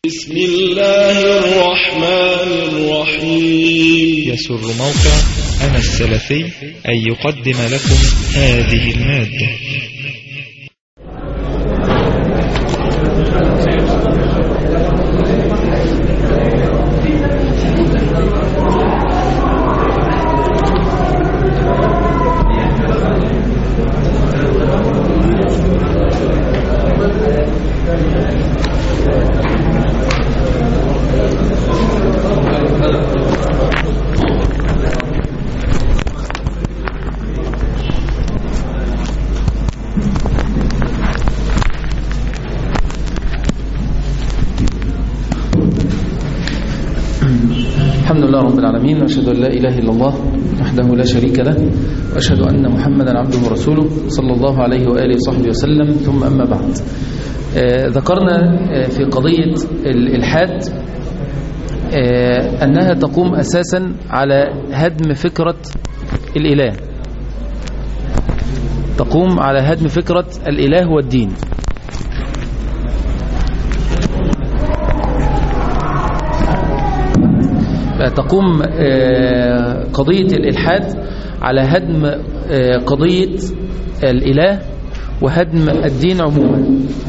بسم الله الرحمن الرحيم يسر موقع أنا السلفي أن يقدم لكم هذه المادة الحمد لله رب العالمين وأشهد أن لا إله إلا الله وحده لا شريك له وأشهد أن محمدا عبده ورسوله صلى الله عليه وآله وصحبه وسلم ثم أما بعد آه ذكرنا آه في قضية الإلحاد آه أنها تقوم أساسا على هدم فكرة الإله تقوم على هدم فكرة الإله والدين تقوم قضية الإلحاد على هدم قضية الإله وهدم الدين عموما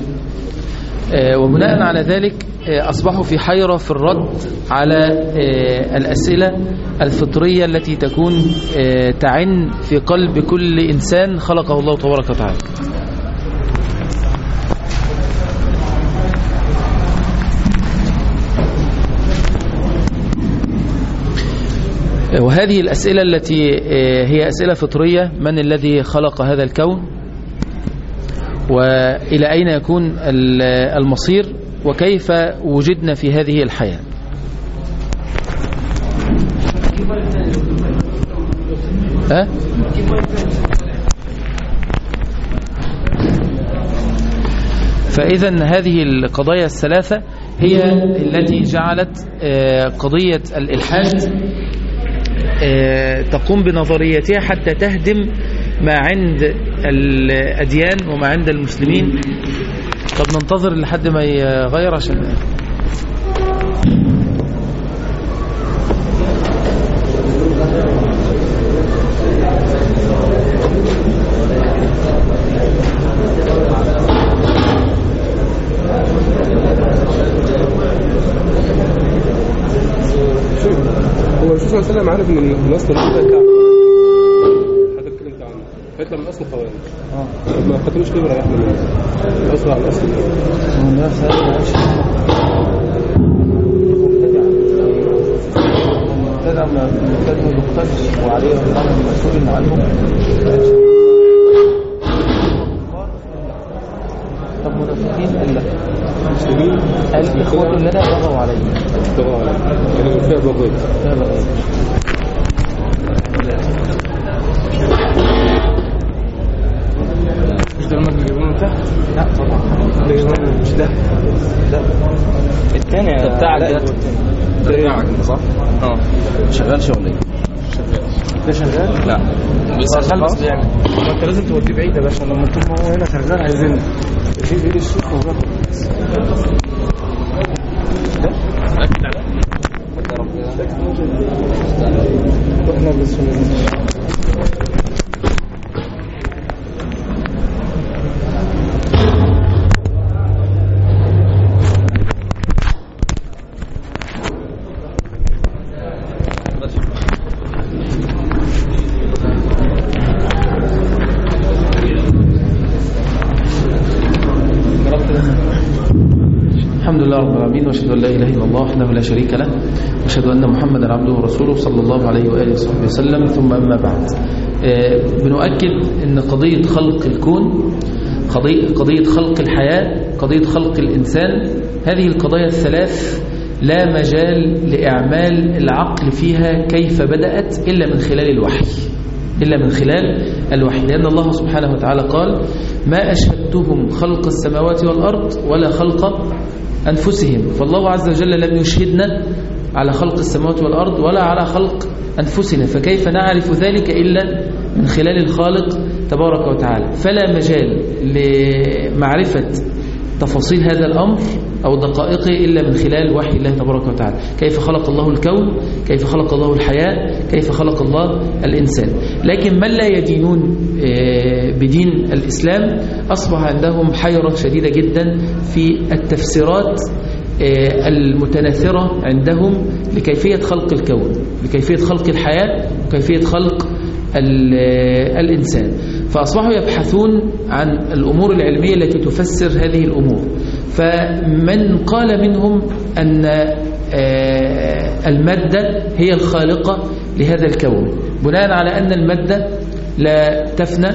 وبناء على ذلك أصبحوا في حيرة في الرد على الأسئلة الفطرية التي تكون تعن في قلب كل إنسان خلقه الله تبارك وتعالى وهذه الأسئلة التي هي أسئلة فطرية من الذي خلق هذا الكون وإلى أين يكون المصير وكيف وجدنا في هذه الحياة ها؟ فإذا هذه القضايا الثلاثة هي التي جعلت قضية الإلحاد تقوم بنظريتها حتى تهدم ما عند الأديان وما عند المسلمين طب ننتظر لحد ما يغير عشان هو الرسول صلى الله عليه وسلم عارف ان النصر ده بتاع حضرتك اتكلمت عنه فيطلع من اصل خوارج اه ما قتلوش ليه وريحنا من الاصل على الاصل مبتدع مبتدع ما بيقتلش وعليه رمضان مسؤول عنه طب منافقين قال لك المسلمين قال اخوته لنا بغوا علينا طبعا كانوا فيها بغيض فيها بغيض مش ده المجد اللي من تحت لا طبعا مش ده لا الثاني بتاعك ده ده بتاعك انت صح؟ اه شغال شغلي ده شغال لا شغال بس بيعمل ما انت لازم توديه بعيد يا باشا لما طول ما هو هنا شغال عايزين في بايد الشيخ وجابه واحنا بس الحمد لله رب العالمين واشهد ان لا اله الا الله وحده لا شريك له واشهد ان محمدا عبده ورسوله صلى الله عليه واله وصحبه وسلم ثم اما بعد آه، بنؤكد ان قضيه خلق الكون قضيه قضيه خلق الحياه قضيه خلق الانسان هذه القضايا الثلاث لا مجال لاعمال العقل فيها كيف بدات الا من خلال الوحي إلا من خلال الوحي لأن الله سبحانه وتعالى قال ما أشهدتهم خلق السماوات والأرض ولا خلق أنفسهم فالله عز وجل لم يشهدنا على خلق السماوات والأرض ولا على خلق أنفسنا فكيف نعرف ذلك إلا من خلال الخالق تبارك وتعالى فلا مجال لمعرفة تفاصيل هذا الأمر أو دقائقه إلا من خلال وحي الله تبارك وتعالى كيف خلق الله الكون كيف خلق الله الحياة كيف خلق الله الإنسان لكن من لا يدينون آه، بدين الإسلام أصبح عندهم حيرة شديدة جدا في التفسيرات آه، المتناثرة عندهم لكيفية خلق الكون لكيفية خلق الحياة وكيفية خلق ال- آه، الإنسان فأصبحوا يبحثون عن الأمور العلمية التي تفسر هذه الأمور فمن قال منهم أن آه، المادة هي الخالقة لهذا الكون بناء على أن المادة لا تفنى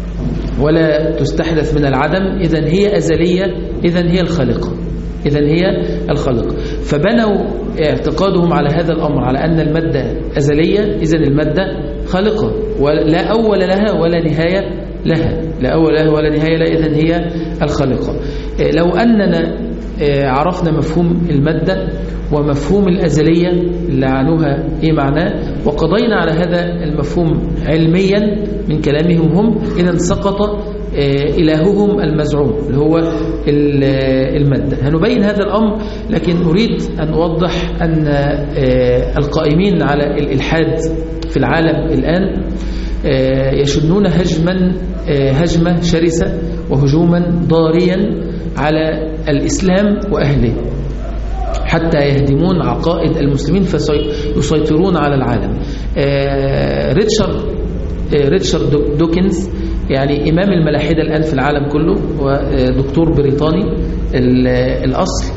ولا تستحدث من العدم إذا هي أزلية إذا هي الخالقة إذا هي الخالقة فبنوا اعتقادهم على هذا الأمر على أن المادة أزلية إذا المادة خالقة ولا أول لها ولا نهاية لها لا أول لها ولا نهاية لها إذا هي الخالقة إيه، لو أننا إيه، عرفنا مفهوم المادة ومفهوم الأزلية اللي عنوها إيه معناه وقضينا على هذا المفهوم علميا من كلامهم هم إذا سقط آه، إلههم المزعوم اللي هو ال- آه، المادة هنبين هذا الأمر لكن أريد أن أوضح أن آه، القائمين على الإلحاد في العالم الآن آه، يشنون هجما آه، هجمة شرسة وهجوما ضاريا على الإسلام وأهله حتى يهدمون عقائد المسلمين فيسيطرون على العالم آه، ريتشارد آه، ريتشارد دو- دوكنز يعني إمام الملاحدة الآن في العالم كله ودكتور بريطاني ال- الأصل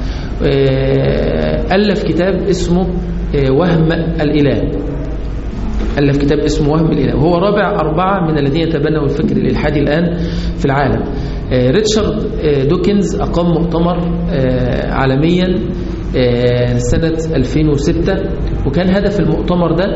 آه، ألف كتاب اسمه آه، وهم الإله ألف كتاب اسمه وهم الإله وهو رابع أربعة من الذين تبنوا الفكر الإلحادي الآن في العالم آه، ريتشارد آه، دوكنز أقام مؤتمر آه، عالميا آه، سنة 2006 وكان هدف المؤتمر ده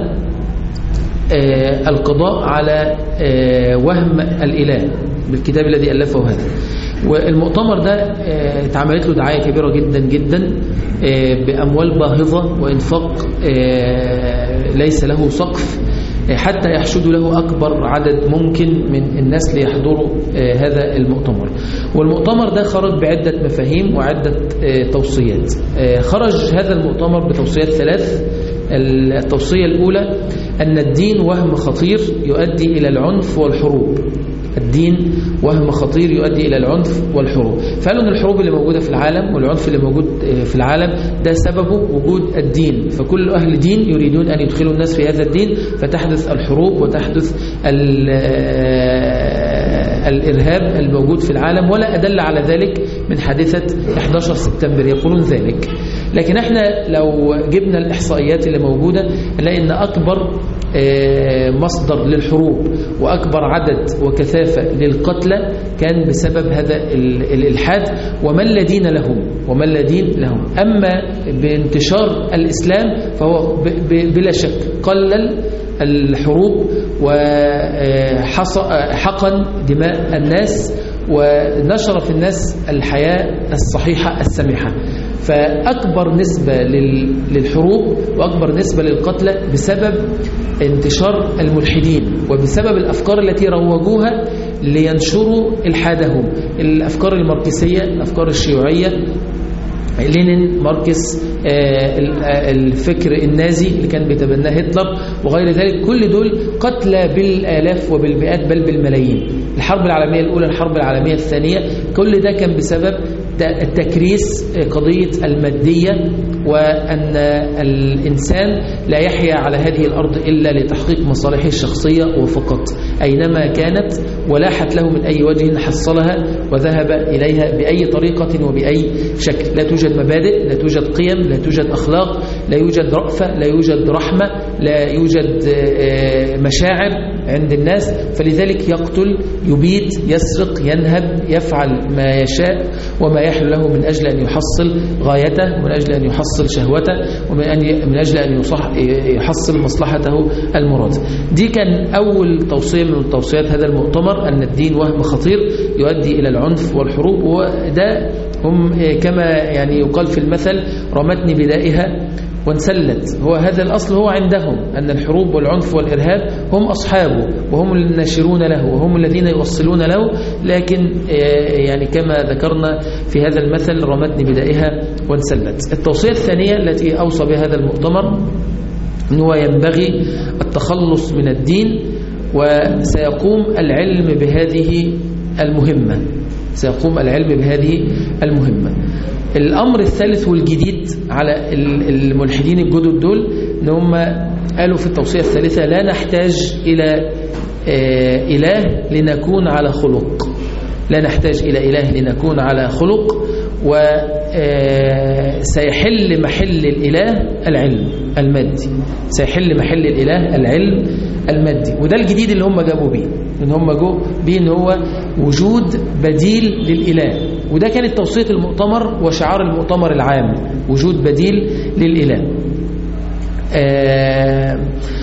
آه، القضاء على آه، وهم الإله بالكتاب الذي ألفه هذا والمؤتمر ده آه، اتعملت له دعاية كبيرة جدا جدا آه، بأموال باهظة وإنفاق آه، ليس له سقف آه، حتى يحشد له أكبر عدد ممكن من الناس ليحضروا آه، هذا المؤتمر والمؤتمر ده خرج بعدة مفاهيم وعدة آه، توصيات آه، خرج هذا المؤتمر بتوصيات ثلاث التوصية الأولى أن الدين وهم خطير يؤدي إلى العنف والحروب الدين وهم خطير يؤدي إلى العنف والحروب فقالوا أن الحروب اللي موجودة في العالم والعنف اللي موجود في العالم ده سببه وجود الدين فكل أهل دين يريدون أن يدخلوا الناس في هذا الدين فتحدث الحروب وتحدث ال- الإرهاب الموجود في العالم ولا أدل على ذلك من حادثة 11 سبتمبر يقولون ذلك لكن احنا لو جبنا الإحصائيات اللي موجودة نلاقي أن أكبر آه، مصدر للحروب وأكبر عدد وكثافة للقتلى كان بسبب هذا ال- الإلحاد ومن لا دين لهم ومن لا دين لهم أما بانتشار الإسلام فهو ب- ب- بلا شك قلل الحروب وحقن دماء الناس ونشر في الناس الحياة الصحيحة السمحة فأكبر نسبة لل- للحروب وأكبر نسبة للقتلى بسبب انتشار الملحدين وبسبب الأفكار التي روجوها لينشروا إلحادهم الأفكار الماركسية الأفكار الشيوعية لينين ماركس آه، ال- آه، الفكر النازي اللي كان بيتبناه هتلر وغير ذلك كل دول قتلى بالآلاف وبالمئات بل بالملايين الحرب العالمية الأولى الحرب العالمية الثانية كل ده كان بسبب ت- التكريس آه، قضية المادية وأن الإنسان لا يحيا على هذه الأرض إلا لتحقيق مصالحه الشخصية وفقط أينما كانت ولاحت له من أي وجه حصلها وذهب إليها بأي طريقة وبأي شكل لا توجد مبادئ لا توجد قيم لا توجد أخلاق لا يوجد رأفة لا يوجد رحمة لا يوجد آه، مشاعر عند الناس فلذلك يقتل يبيد يسرق ينهب يفعل ما يشاء وما يحل له من أجل أن يحصل غايته ومن أجل أن يحصل شهوته ومن أن من أجل أن يصح يحصل مصلحته المراد دي كان أول توصية من توصيات هذا المؤتمر أن الدين وهم خطير يؤدي إلى العنف والحروب وده هم كما يعني يقال في المثل رمتني بدائها وانسلت هو هذا الأصل هو عندهم أن الحروب والعنف والإرهاب هم أصحابه وهم الناشرون له وهم الذين يوصلون له لكن يعني كما ذكرنا في هذا المثل رمتني بدائها وانسلت التوصية الثانية التي أوصى بها هذا المؤتمر أنه ينبغي التخلص من الدين وسيقوم العلم بهذه المهمة سيقوم العلم بهذه المهمة الأمر الثالث والجديد على الملحدين الجدد دول ان هم قالوا في التوصية الثالثة لا نحتاج إلى إله لنكون على خلق لا نحتاج إلى إله لنكون على خلق وسيحل محل الإله العلم المادي سيحل محل الإله العلم المادي وده الجديد اللي هم جابوا بيه ان هم جو بيه ان هو وجود بديل للإله وده كانت توصية المؤتمر وشعار المؤتمر العام وجود بديل للإله آه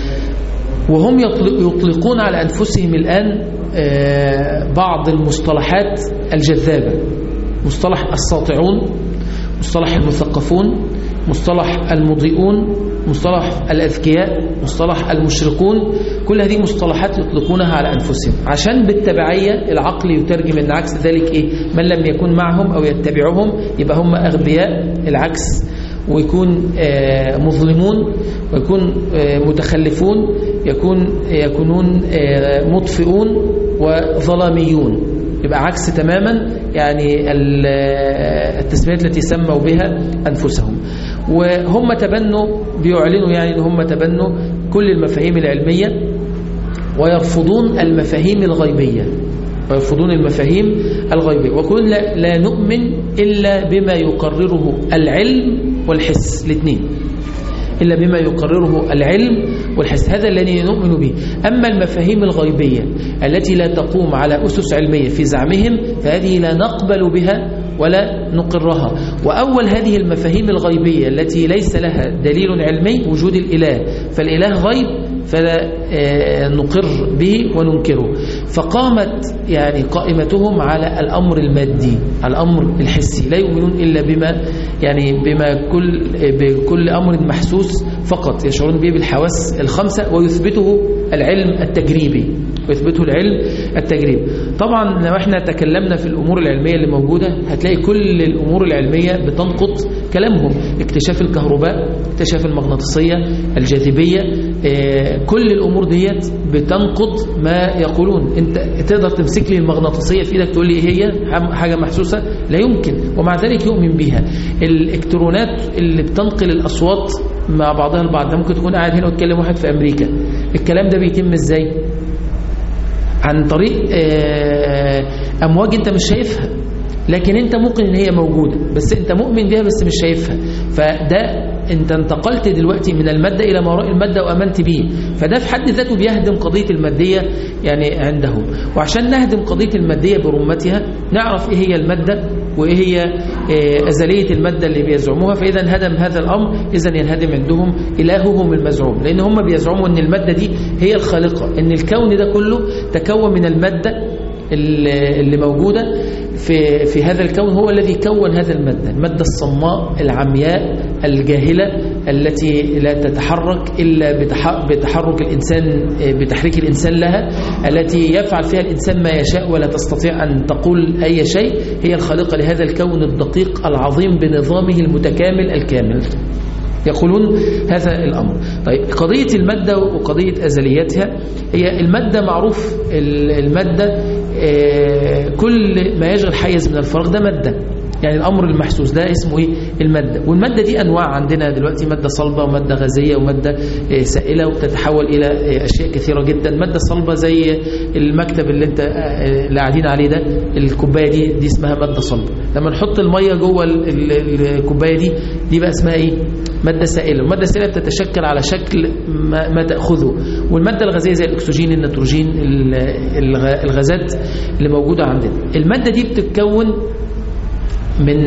وهم يطلقون على أنفسهم الآن آه بعض المصطلحات الجذابة مصطلح الساطعون مصطلح المثقفون مصطلح المضيئون مصطلح الأذكياء مصطلح المشركون كل هذه مصطلحات يطلقونها على أنفسهم عشان بالتبعية العقل يترجم أن عكس ذلك إيه من لم يكن معهم أو يتبعهم يبقى هم أغبياء العكس ويكون مظلمون ويكون متخلفون يكون يكونون مطفئون وظلاميون يبقى عكس تماما يعني التسميات التي سموا بها أنفسهم وهم تبنوا بيعلنوا يعني ان هم تبنوا كل المفاهيم العلمية ويرفضون المفاهيم الغيبية ويرفضون المفاهيم الغيبية وكل لا, لا نؤمن إلا بما يقرره العلم والحس الاثنين إلا بما يقرره العلم والحس هذا الذي نؤمن به أما المفاهيم الغيبية التي لا تقوم على أسس علمية في زعمهم فهذه لا نقبل بها ولا نقرها وأول هذه المفاهيم الغيبية التي ليس لها دليل علمي وجود الإله فالإله غيب فلا نقر به وننكره فقامت يعني قائمتهم على الأمر المادي الأمر الحسي لا يؤمنون إلا بما يعني بما كل بكل أمر محسوس فقط يشعرون به بالحواس الخمسة ويثبته العلم التجريبي ويثبته العلم التجريبي طبعا لو احنا تكلمنا في الأمور العلمية اللي موجودة هتلاقي كل الأمور العلمية بتنقض كلامهم اكتشاف الكهرباء اكتشاف المغناطيسية الجاذبية اه كل الأمور ديت بتنقض ما يقولون انت تقدر تمسك لي المغناطيسية في ايدك تقول لي ايه هي حاجة محسوسة لا يمكن ومع ذلك يؤمن بها الالكترونات اللي بتنقل الأصوات مع بعضها البعض ده ممكن تكون قاعد هنا وتكلم واحد في أمريكا الكلام ده بيتم ازاي عن طريق أمواج أنت مش شايفها لكن أنت ممكن أن هي موجودة بس أنت مؤمن بها بس مش شايفها فده أنت انتقلت دلوقتي من المادة إلى ما وراء المادة وأمنت به فده في حد ذاته بيهدم قضية المادية يعني عندهم وعشان نهدم قضية المادية برمتها نعرف إيه هي المادة وإيه هي أزلية المادة اللي بيزعموها فإذا هدم هذا الأمر إذا ينهدم عندهم إلههم المزعوم لأن هم بيزعموا أن المادة دي هي الخالقة أن الكون ده كله تكون من المادة اللي موجودة في في هذا الكون هو الذي كون هذا المادة المادة الصماء العمياء الجاهلة التي لا تتحرك إلا بتحرك الإنسان بتحريك الإنسان لها التي يفعل فيها الإنسان ما يشاء ولا تستطيع أن تقول أي شيء هي الخالقة لهذا الكون الدقيق العظيم بنظامه المتكامل الكامل يقولون هذا الأمر طيب قضية المادة وقضية أزليتها هي المادة معروف المادة كل ما يشغل حيز من الفراغ ده مادة يعني الأمر المحسوس ده اسمه إيه المادة والمادة دي أنواع عندنا دلوقتي مادة صلبة ومادة غازية ومادة سائلة وتتحول إلى أشياء كثيرة جدا مادة صلبة زي المكتب اللي انت اللي قاعدين عليه ده الكوباية دي دي اسمها مادة صلبة لما نحط المية جوه الكوباية دي دي بقى اسمها إيه مادة سائلة والمادة السائلة بتتشكل على شكل ما, ما تأخذه والمادة الغازية زي الأكسجين النيتروجين الغازات اللي موجودة عندنا المادة دي بتتكون من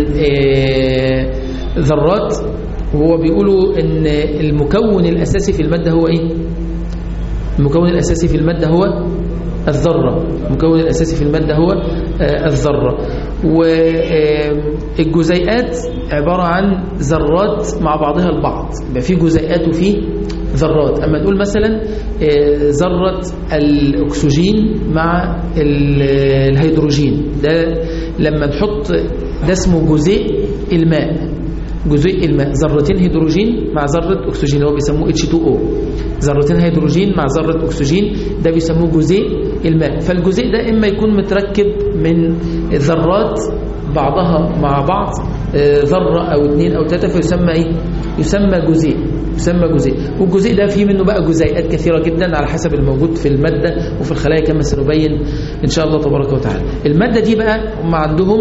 ذرات وهو بيقولوا ان المكون الأساسي في المادة هو ايه المكون الأساسي في المادة هو الذرة المكون الأساسي في المادة هو الذرة والجزيئات عبارة عن ذرات مع بعضها البعض يبقى في جزيئات وفي ذرات أما نقول مثلا آه، ذرة الأكسجين مع ال- الهيدروجين ده لما نحط ده اسمه جزيء الماء جزيء الماء ذرتين هيدروجين مع ذرة أكسجين اللي هو بيسموه H2O ذرتين هيدروجين مع ذرة أكسجين ده بيسموه جزيء الماء فالجزيء ده إما يكون متركب من ذرات بعضها مع بعض آه، ذرة أو اثنين أو ثلاثة فيسمى إيه؟ يسمى جزيء يسمى جزيء والجزيء ده فيه منه بقى جزيئات كثيرة جدا على حسب الموجود في المادة وفي الخلايا كما سنبين إن شاء الله تبارك وتعالى المادة دي بقى هم عندهم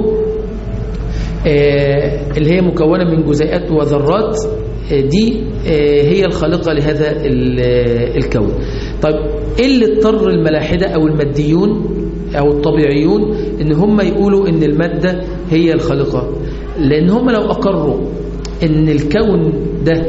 آه، اللي هي مكونة من جزيئات وذرات آه، دي آه، هي الخالقة لهذا ال- آه، الكون طيب ايه اللي اضطر الملاحدة او الماديون او الطبيعيون ان هم يقولوا ان المادة هي الخالقة لان هم لو اقروا ان الكون ده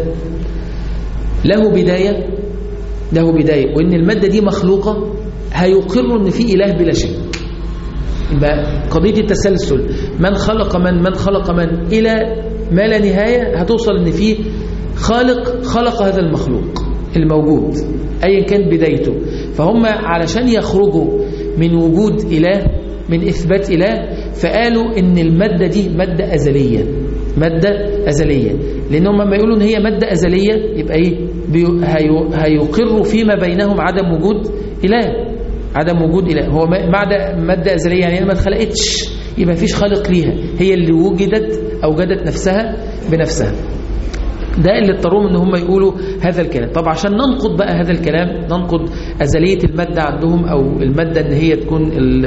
له بداية له بداية وان المادة دي مخلوقة هيقروا ان في اله بلا شك يبقى قضية التسلسل من خلق من من خلق من إلى ما لا نهاية هتوصل إن في خالق خلق هذا المخلوق الموجود أيا كان بدايته فهم علشان يخرجوا من وجود إله من إثبات إله فقالوا إن المادة دي مادة أزلية مادة أزلية لأن هم لما يقولوا إن هي مادة أزلية يبقى إيه بيو- هيو- هيقروا فيما بينهم عدم وجود إله عدم وجود إله هو ما- مادة مادة أزلية يعني هي ما اتخلقتش يبقى مفيش خالق ليها هي اللي وجدت أوجدت نفسها بنفسها ده اللي اضطروهم ان هم يقولوا هذا الكلام طب عشان ننقض بقى هذا الكلام ننقض أزلية المادة عندهم أو المادة ان هي تكون ال-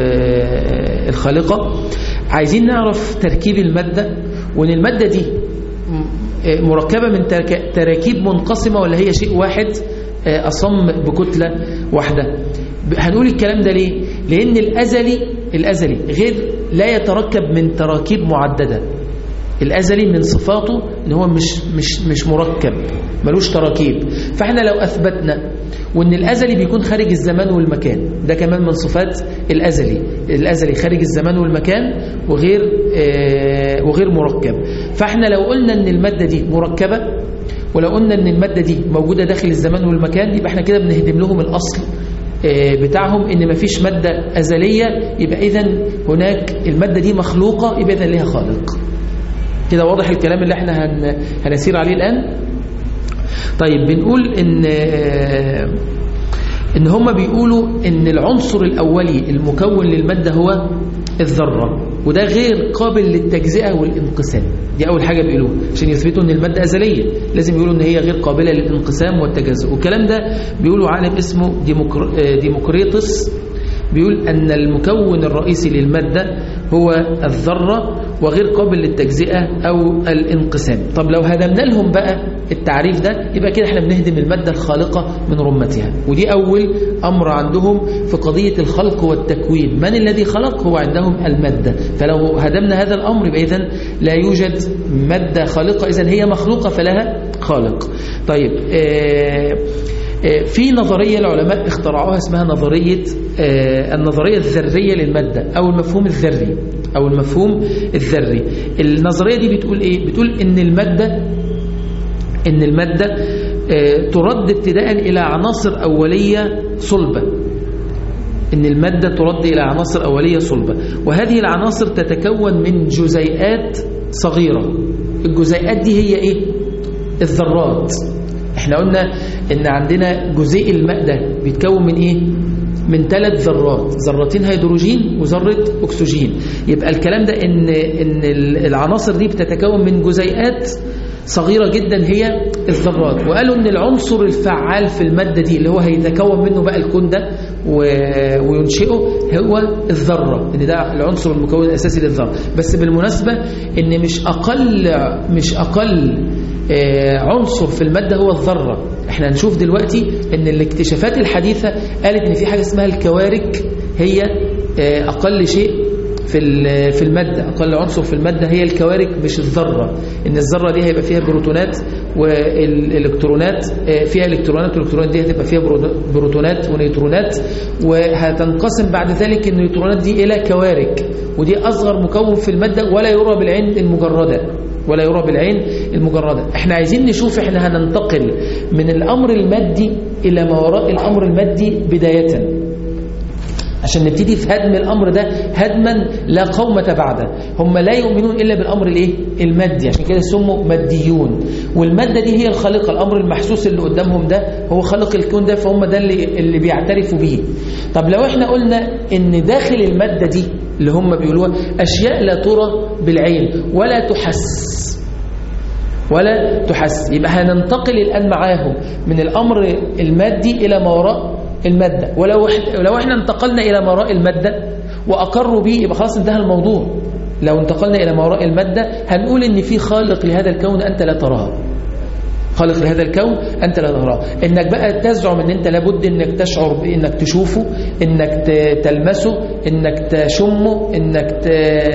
الخالقة عايزين نعرف تركيب المادة وان المادة دي م- مركبة من ترك- تراكيب منقسمة ولا هي شيء واحد آه، أصم بكتلة واحدة ب- هنقول الكلام ده ليه لأن الأزلي الأزلي غير لا يتركب من تراكيب معددة الأزلي من صفاته ان هو مش مش مش مركب ملوش تراكيب فاحنا لو اثبتنا وان الازلي بيكون خارج الزمان والمكان ده كمان من صفات الازلي الازلي خارج الزمان والمكان وغير آه وغير مركب فاحنا لو قلنا ان الماده دي مركبه ولو قلنا ان الماده دي موجوده داخل الزمان والمكان يبقى احنا كده بنهدم لهم الاصل آه، بتاعهم ان مفيش ماده ازليه يبقى اذا هناك الماده دي مخلوقه يبقى اذا ليها خالق كده واضح الكلام اللي احنا هن... هنسير عليه الآن طيب بنقول ان آه، ان هم بيقولوا ان العنصر الأولي المكون للمادة هو الذرة وده غير قابل للتجزئة والانقسام دي أول حاجة بيقولوها عشان يثبتوا ان المادة أزلية لازم يقولوا ان هي غير قابلة للانقسام والتجزؤ والكلام ده بيقولوا عالم اسمه ديموكر... آه، ديموكريطس بيقول أن المكون الرئيسي للمادة هو الذرة وغير قابل للتجزئة أو الانقسام طب لو هدمنا لهم بقى التعريف ده يبقى كده احنا بنهدم المادة الخالقة من رمتها ودي أول أمر عندهم في قضية الخلق والتكوين من الذي خلق هو عندهم المادة فلو هدمنا هذا الأمر يبقى إذن لا يوجد مادة خالقة إذن هي مخلوقة فلها خالق طيب آه آه، في نظرية العلماء اخترعوها اسمها نظرية آه، النظرية الذرية للمادة أو المفهوم الذري أو المفهوم الذري النظرية دي بتقول إيه؟ بتقول إن المادة إن المادة آه، ترد ابتداء إلى عناصر أولية صلبة إن المادة ترد إلى عناصر أولية صلبة وهذه العناصر تتكون من جزيئات صغيرة الجزيئات دي هي إيه؟ الذرات احنا قلنا ان عندنا جزيء الماء ده بيتكون من ايه من ثلاث ذرات ذرتين هيدروجين وذره اكسجين يبقى الكلام ده ان ان العناصر دي بتتكون من جزيئات صغيرة جدا هي الذرات وقالوا ان العنصر الفعال في المادة دي اللي هو هيتكون منه بقى الكون ده و- وينشئه هو الذرة ان ده العنصر المكون الاساسي للذرة بس بالمناسبة ان مش اقل مش اقل آه، عنصر في المادة هو الذرة احنا هنشوف دلوقتي ان الاكتشافات الحديثة قالت ان في حاجة اسمها الكوارك هي آه، اقل شيء في ال- في المادة أقل عنصر في المادة هي الكوارك مش الذرة إن الذرة دي هيبقى فيها بروتونات والإلكترونات آه، فيها إلكترونات والإلكترونات دي هتبقى فيها برو- بروتونات ونيوترونات وهتنقسم بعد ذلك النيوترونات دي إلى كوارك ودي أصغر مكون في المادة ولا يرى بالعين المجردة ولا يرى بالعين المجردة احنا عايزين نشوف احنا هننتقل من الأمر المادي إلى ما وراء الأمر المادي بداية عشان نبتدي في هدم الأمر ده هدما لا قومة بعده هم لا يؤمنون إلا بالأمر الإيه؟ المادي عشان كده سموا ماديون والمادة دي هي الخالقة الأمر المحسوس اللي قدامهم ده هو خالق الكون ده فهم ده اللي, اللي بيعترفوا بيه طب لو احنا قلنا إن داخل المادة دي اللي هم بيقولوها أشياء لا ترى بالعين ولا تحس ولا تحس يبقى هننتقل الآن معاهم من الأمر المادي إلى ما وراء المادة ولو إح- لو احنا انتقلنا إلى ما وراء المادة وأقروا به يبقى خلاص انتهى الموضوع لو انتقلنا إلى ما وراء المادة هنقول إن في خالق لهذا الكون أنت لا تراه خالق لهذا الكون أنت لا تراه إنك بقى تزعم إن أنت لابد إنك تشعر بإنك تشوفه إنك ت- تلمسه إنك تشمه إنك ت-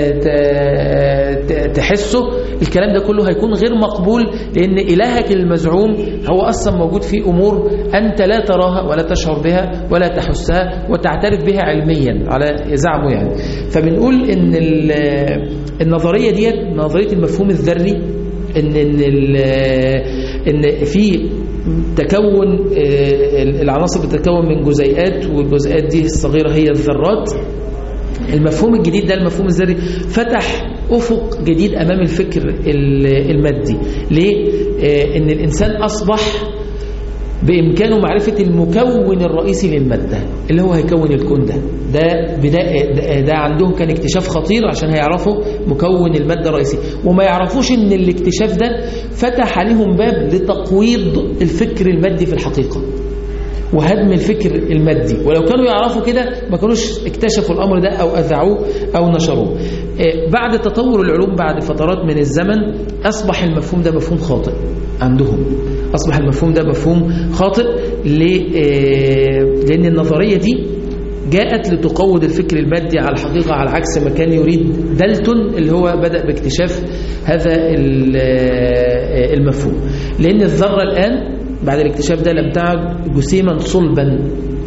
ت- ت- تحسه الكلام ده كله هيكون غير مقبول لأن إلهك المزعوم هو أصلا موجود في أمور أنت لا تراها ولا تشعر بها ولا تحسها وتعترف بها علميا على زعمه يعني فبنقول إن ال- النظرية ديت نظرية المفهوم الذري ان ان ال- ان في تكون آه، العناصر بتتكون من جزيئات والجزيئات دي الصغيره هي الذرات المفهوم الجديد ده المفهوم الذري فتح افق جديد امام الفكر ال- المادي ليه آه، ان الانسان اصبح بإمكانه معرفة المكون الرئيسي للمادة اللي هو هيكون الكون ده ده, بداية ده, ده عندهم كان اكتشاف خطير عشان هيعرفوا مكون المادة الرئيسي وما يعرفوش ان الاكتشاف ده فتح عليهم باب لتقويض الفكر المادي في الحقيقة وهدم الفكر المادي ولو كانوا يعرفوا كده ما كانوش اكتشفوا الأمر ده أو أذعوه أو نشروه آه، بعد تطور العلوم بعد فترات من الزمن أصبح المفهوم ده مفهوم خاطئ عندهم أصبح المفهوم ده مفهوم خاطئ ل- آه، لأن النظرية دي جاءت لتقوض الفكر المادي على الحقيقة على عكس ما كان يريد دالتون اللي هو بدأ باكتشاف هذا ال- آه، المفهوم لأن الذرة الآن بعد الاكتشاف ده لم تعد جسيما صلبا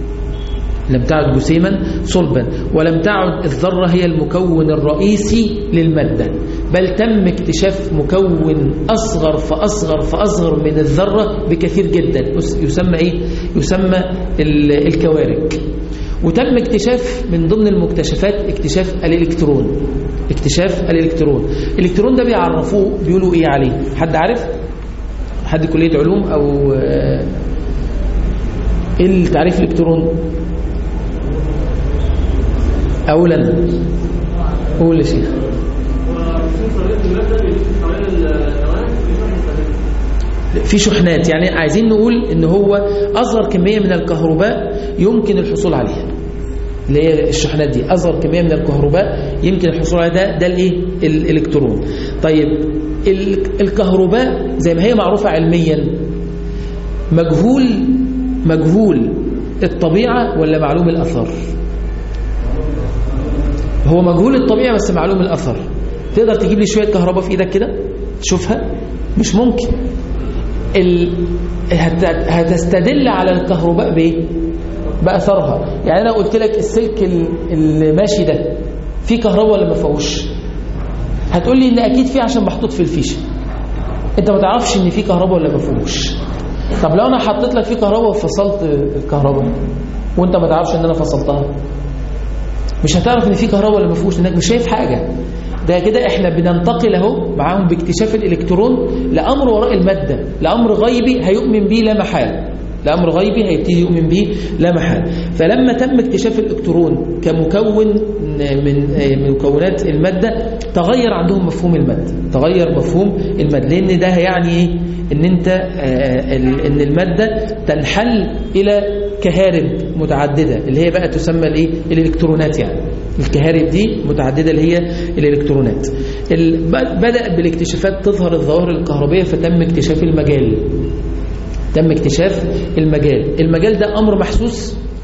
لم تعد جسيما صلبا ولم تعد الذرة هي المكون الرئيسي للمادة بل تم اكتشاف مكون أصغر فأصغر فأصغر من الذرة بكثير جدا يسمى إيه؟ يسمى ال- الكوارك وتم اكتشاف من ضمن المكتشفات اكتشاف الإلكترون اكتشاف الإلكترون الإلكترون ده بيعرفوه بيقولوا إيه عليه حد عارف؟ حد كلية علوم أو آه، إيه التعريف الإلكترون؟ أقول أنا قول يا شيخ في شحنات يعني عايزين نقول ان هو اصغر كميه من الكهرباء يمكن الحصول عليها اللي هي الشحنات دي اصغر كميه من الكهرباء يمكن الحصول عليها ده ده الايه الالكترون طيب ال- الكهرباء زي ما هي معروفه علميا مجهول مجهول الطبيعه ولا معلوم الاثر هو مجهول الطبيعه بس معلوم الاثر تقدر تجيب لي شويه كهرباء في ايدك كده تشوفها مش ممكن ال... هت... هتستدل على الكهرباء بايه باثرها يعني انا قلت لك السلك ال- اللي ماشي ده فيه كهرباء ولا ما فيهوش هتقول لي ان اكيد فيه عشان محطوط في الفيشه انت ما تعرفش ان فيه كهرباء ولا ما فيهوش طب لو انا حطيت لك فيه كهرباء وفصلت الكهرباء وانت ما تعرفش ان انا فصلتها مش هتعرف ان في كهرباء ولا ما فيهوش لانك مش شايف حاجه ده كده احنا بننتقل اهو معاهم باكتشاف الالكترون لامر وراء الماده لامر غيبي هيؤمن به لا محال لامر غيبي هيبتدي يؤمن به لا محال فلما تم اكتشاف الالكترون كمكون من من مكونات الماده تغير عندهم مفهوم الماده تغير مفهوم الماده لان ده هيعني ايه ان انت آه، ال- ان الماده تنحل الى كهارب متعدده اللي هي بقى تسمى الايه الالكترونات يعني الكهارب دي متعدده اللي هي الالكترونات ال- ب- بدا بالاكتشافات تظهر الظواهر الكهربيه فتم اكتشاف المجال تم اكتشاف المجال المجال ده امر محسوس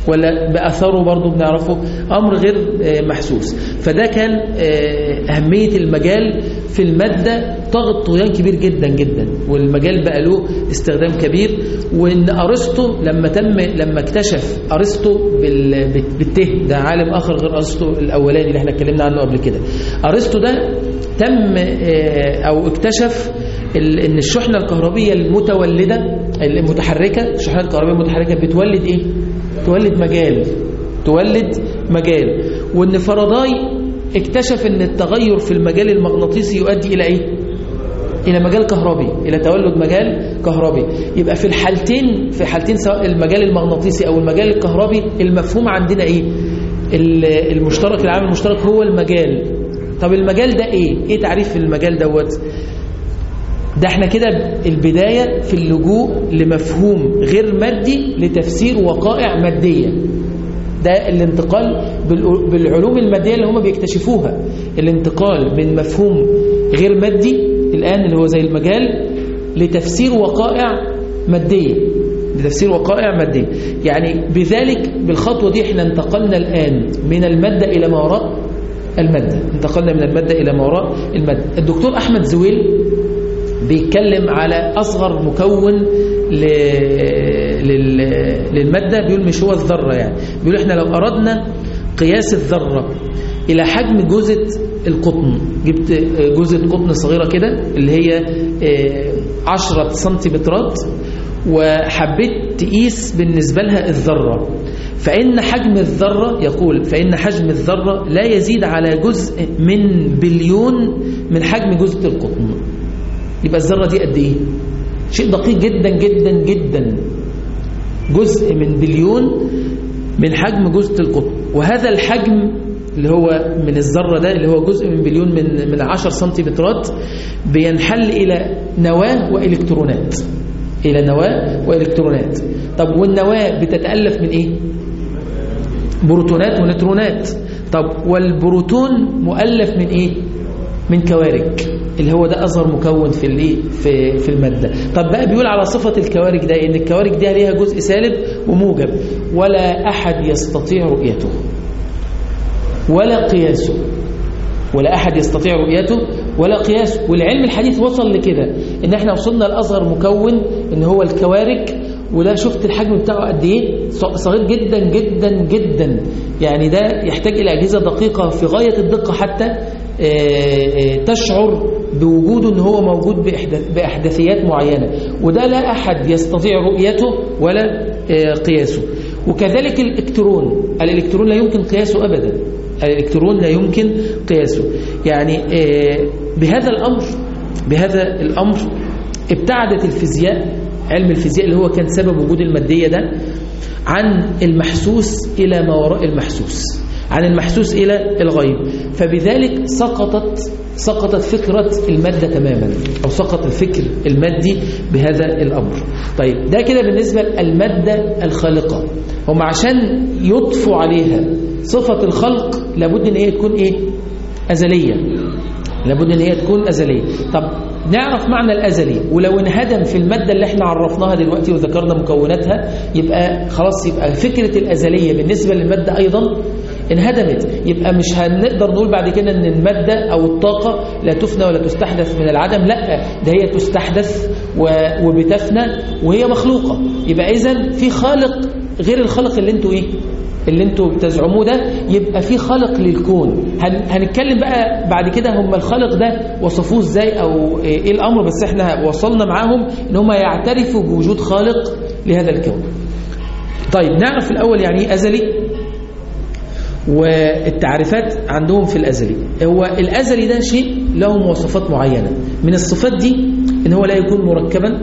ولا بأثره برضو بنعرفه أمر غير آه، محسوس فده كان آه، أهمية المجال في المادة طاغت طغيان كبير جدا جدا والمجال بقى له استخدام كبير وإن أرسطو لما تم لما اكتشف أرسطو بال- بال- بالته ده عالم آخر غير أرسطو الأولاني اللي احنا اتكلمنا عنه قبل كده أرسطو ده تم آه، أو اكتشف ال- ان الشحنة الكهربية المتولدة المتحركة الشحنة الكهربية المتحركة بتولد ايه تولد مجال تولد مجال وان فاراداي اكتشف ان التغير في المجال المغناطيسي يؤدي الى ايه الى مجال كهربي الى تولد مجال كهربي يبقى في الحالتين في حالتين سواء المجال المغناطيسي او المجال الكهربي المفهوم عندنا ايه ال- المشترك العامل المشترك هو المجال طب المجال ده ايه ايه تعريف المجال دوت ده احنا كده البداية في اللجوء لمفهوم غير مادي لتفسير وقائع مادية ده الانتقال بالع- بالعلوم المادية اللي هم بيكتشفوها الانتقال من مفهوم غير مادي الآن اللي هو زي المجال لتفسير وقائع مادية لتفسير وقائع مادية يعني بذلك بالخطوة دي احنا انتقلنا الآن من المادة إلى ما وراء المادة انتقلنا من المادة إلى ما وراء المادة الدكتور أحمد زويل بيتكلم على أصغر مكون ل... لل... للمادة بيقول مش هو الذرة يعني بيقول احنا لو أردنا قياس الذرة إلى حجم جزء القطن جبت جزء قطن صغيرة كده اللي هي آه، عشرة سنتيمترات وحبيت تقيس بالنسبة لها الذرة فإن حجم الذرة يقول فإن حجم الذرة لا يزيد على جزء من بليون من حجم جزء القطن يبقى الذرة دي قد إيه شيء دقيق جدا جدا جدا جزء من بليون من حجم جزء القطب وهذا الحجم اللي هو من الذرة ده اللي هو جزء من بليون من من 10 سنتيمترات بينحل إلى نواة وإلكترونات إلى نواة وإلكترونات طب والنواة بتتألف من إيه؟ بروتونات ونيوترونات طب والبروتون مؤلف من إيه؟ من كوارك اللي هو ده أصغر مكون في الايه في في المادة طب بقى بيقول على صفة الكوارك ده إن الكوارك دي ليها جزء سالب وموجب ولا أحد يستطيع رؤيته ولا قياسه ولا أحد يستطيع رؤيته ولا قياسه والعلم الحديث وصل لكده إن احنا وصلنا لأصغر مكون إن هو الكوارك وده شفت الحجم بتاعه قد ايه صغير جدا جدا جدا يعني ده يحتاج إلى أجهزة دقيقة في غاية الدقة حتى تشعر بوجوده ان هو موجود بأحداثيات معينة وده لا أحد يستطيع رؤيته ولا قياسه وكذلك الإلكترون الإلكترون لا يمكن قياسه أبدا الإلكترون لا يمكن قياسه يعني بهذا الأمر بهذا الأمر ابتعدت الفيزياء علم الفيزياء اللي هو كان سبب وجود المادية ده عن المحسوس إلى ما وراء المحسوس عن المحسوس إلى الغيب فبذلك سقطت سقطت فكرة المادة تماما أو سقط الفكر المادي بهذا الأمر طيب ده كده بالنسبة للمادة الخالقة هم عشان يطفوا عليها صفة الخلق لابد ان هي تكون ايه أزلية لابد ان هي تكون أزلية طب نعرف معنى الأزلي ولو انهدم في المادة اللي احنا عرفناها دلوقتي وذكرنا مكوناتها يبقى خلاص يبقى فكرة الأزلية بالنسبة للمادة أيضا انهدمت يبقى مش هنقدر نقول بعد كده ان المادة او الطاقة لا تفنى ولا تستحدث من العدم لا ده هي تستحدث وبتفنى وهي مخلوقة يبقى اذا في خالق غير الخلق اللي انتوا ايه اللي انتوا بتزعموه ده يبقى في خالق للكون هنتكلم بقى بعد كده هم الخالق ده وصفوه ازاي او ايه الامر بس احنا وصلنا معاهم ان هم يعترفوا بوجود خالق لهذا الكون طيب نعرف الاول يعني ايه ازلي والتعريفات عندهم في الأزلي هو الأزلي ده شيء له مواصفات معينة من الصفات دي إن هو لا يكون مركبا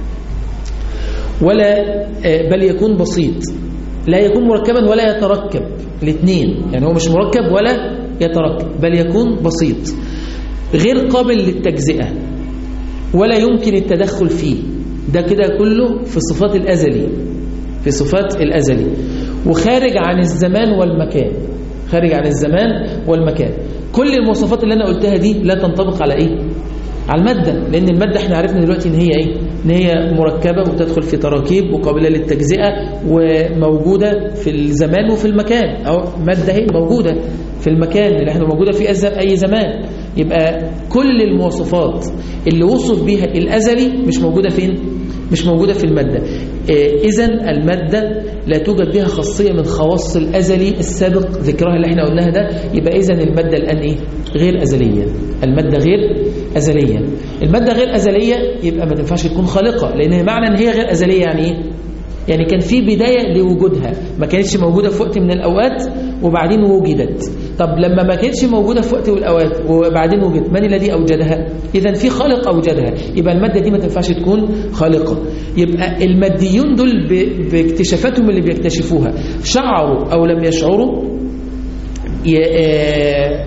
ولا بل يكون بسيط لا يكون مركبا ولا يتركب الاثنين يعني هو مش مركب ولا يتركب بل يكون بسيط غير قابل للتجزئة ولا يمكن التدخل فيه ده كده كله في صفات الأزلي في صفات الأزلي وخارج عن الزمان والمكان خارج عن الزمان والمكان كل المواصفات اللي أنا قلتها دي لا تنطبق على إيه؟ على المادة لأن المادة احنا عرفنا دلوقتي إن هي إيه؟ ان هي مركبة وتدخل في تراكيب وقابلة للتجزئة وموجودة في الزمان وفي المكان أو مادة هي موجودة في المكان اللي احنا موجودة في أز- أي زمان يبقى كل المواصفات اللي وصف بها الأزلي مش موجودة فين؟ مش موجودة في المادة إذا المادة لا توجد بها خاصية من خواص الأزلي السابق ذكرها اللي احنا قلناها ده يبقى إذا المادة الآن إيه؟ غير أزلية المادة غير أزلية المادة غير أزلية يبقى ما تنفعش تكون خالقة لأن معنى أن هي غير أزلية يعني إيه؟ يعني كان في بداية لوجودها ما كانتش موجودة في وقت من الأوقات وبعدين وجدت طب لما ما كانتش موجودة في وقت من الأوقات وبعدين وجدت من الذي أوجدها إذا في خالق أوجدها يبقى المادة دي ما تنفعش تكون خالقة يبقى الماديون دول ب- باكتشافاتهم اللي بيكتشفوها شعروا أو لم يشعروا ي- آه،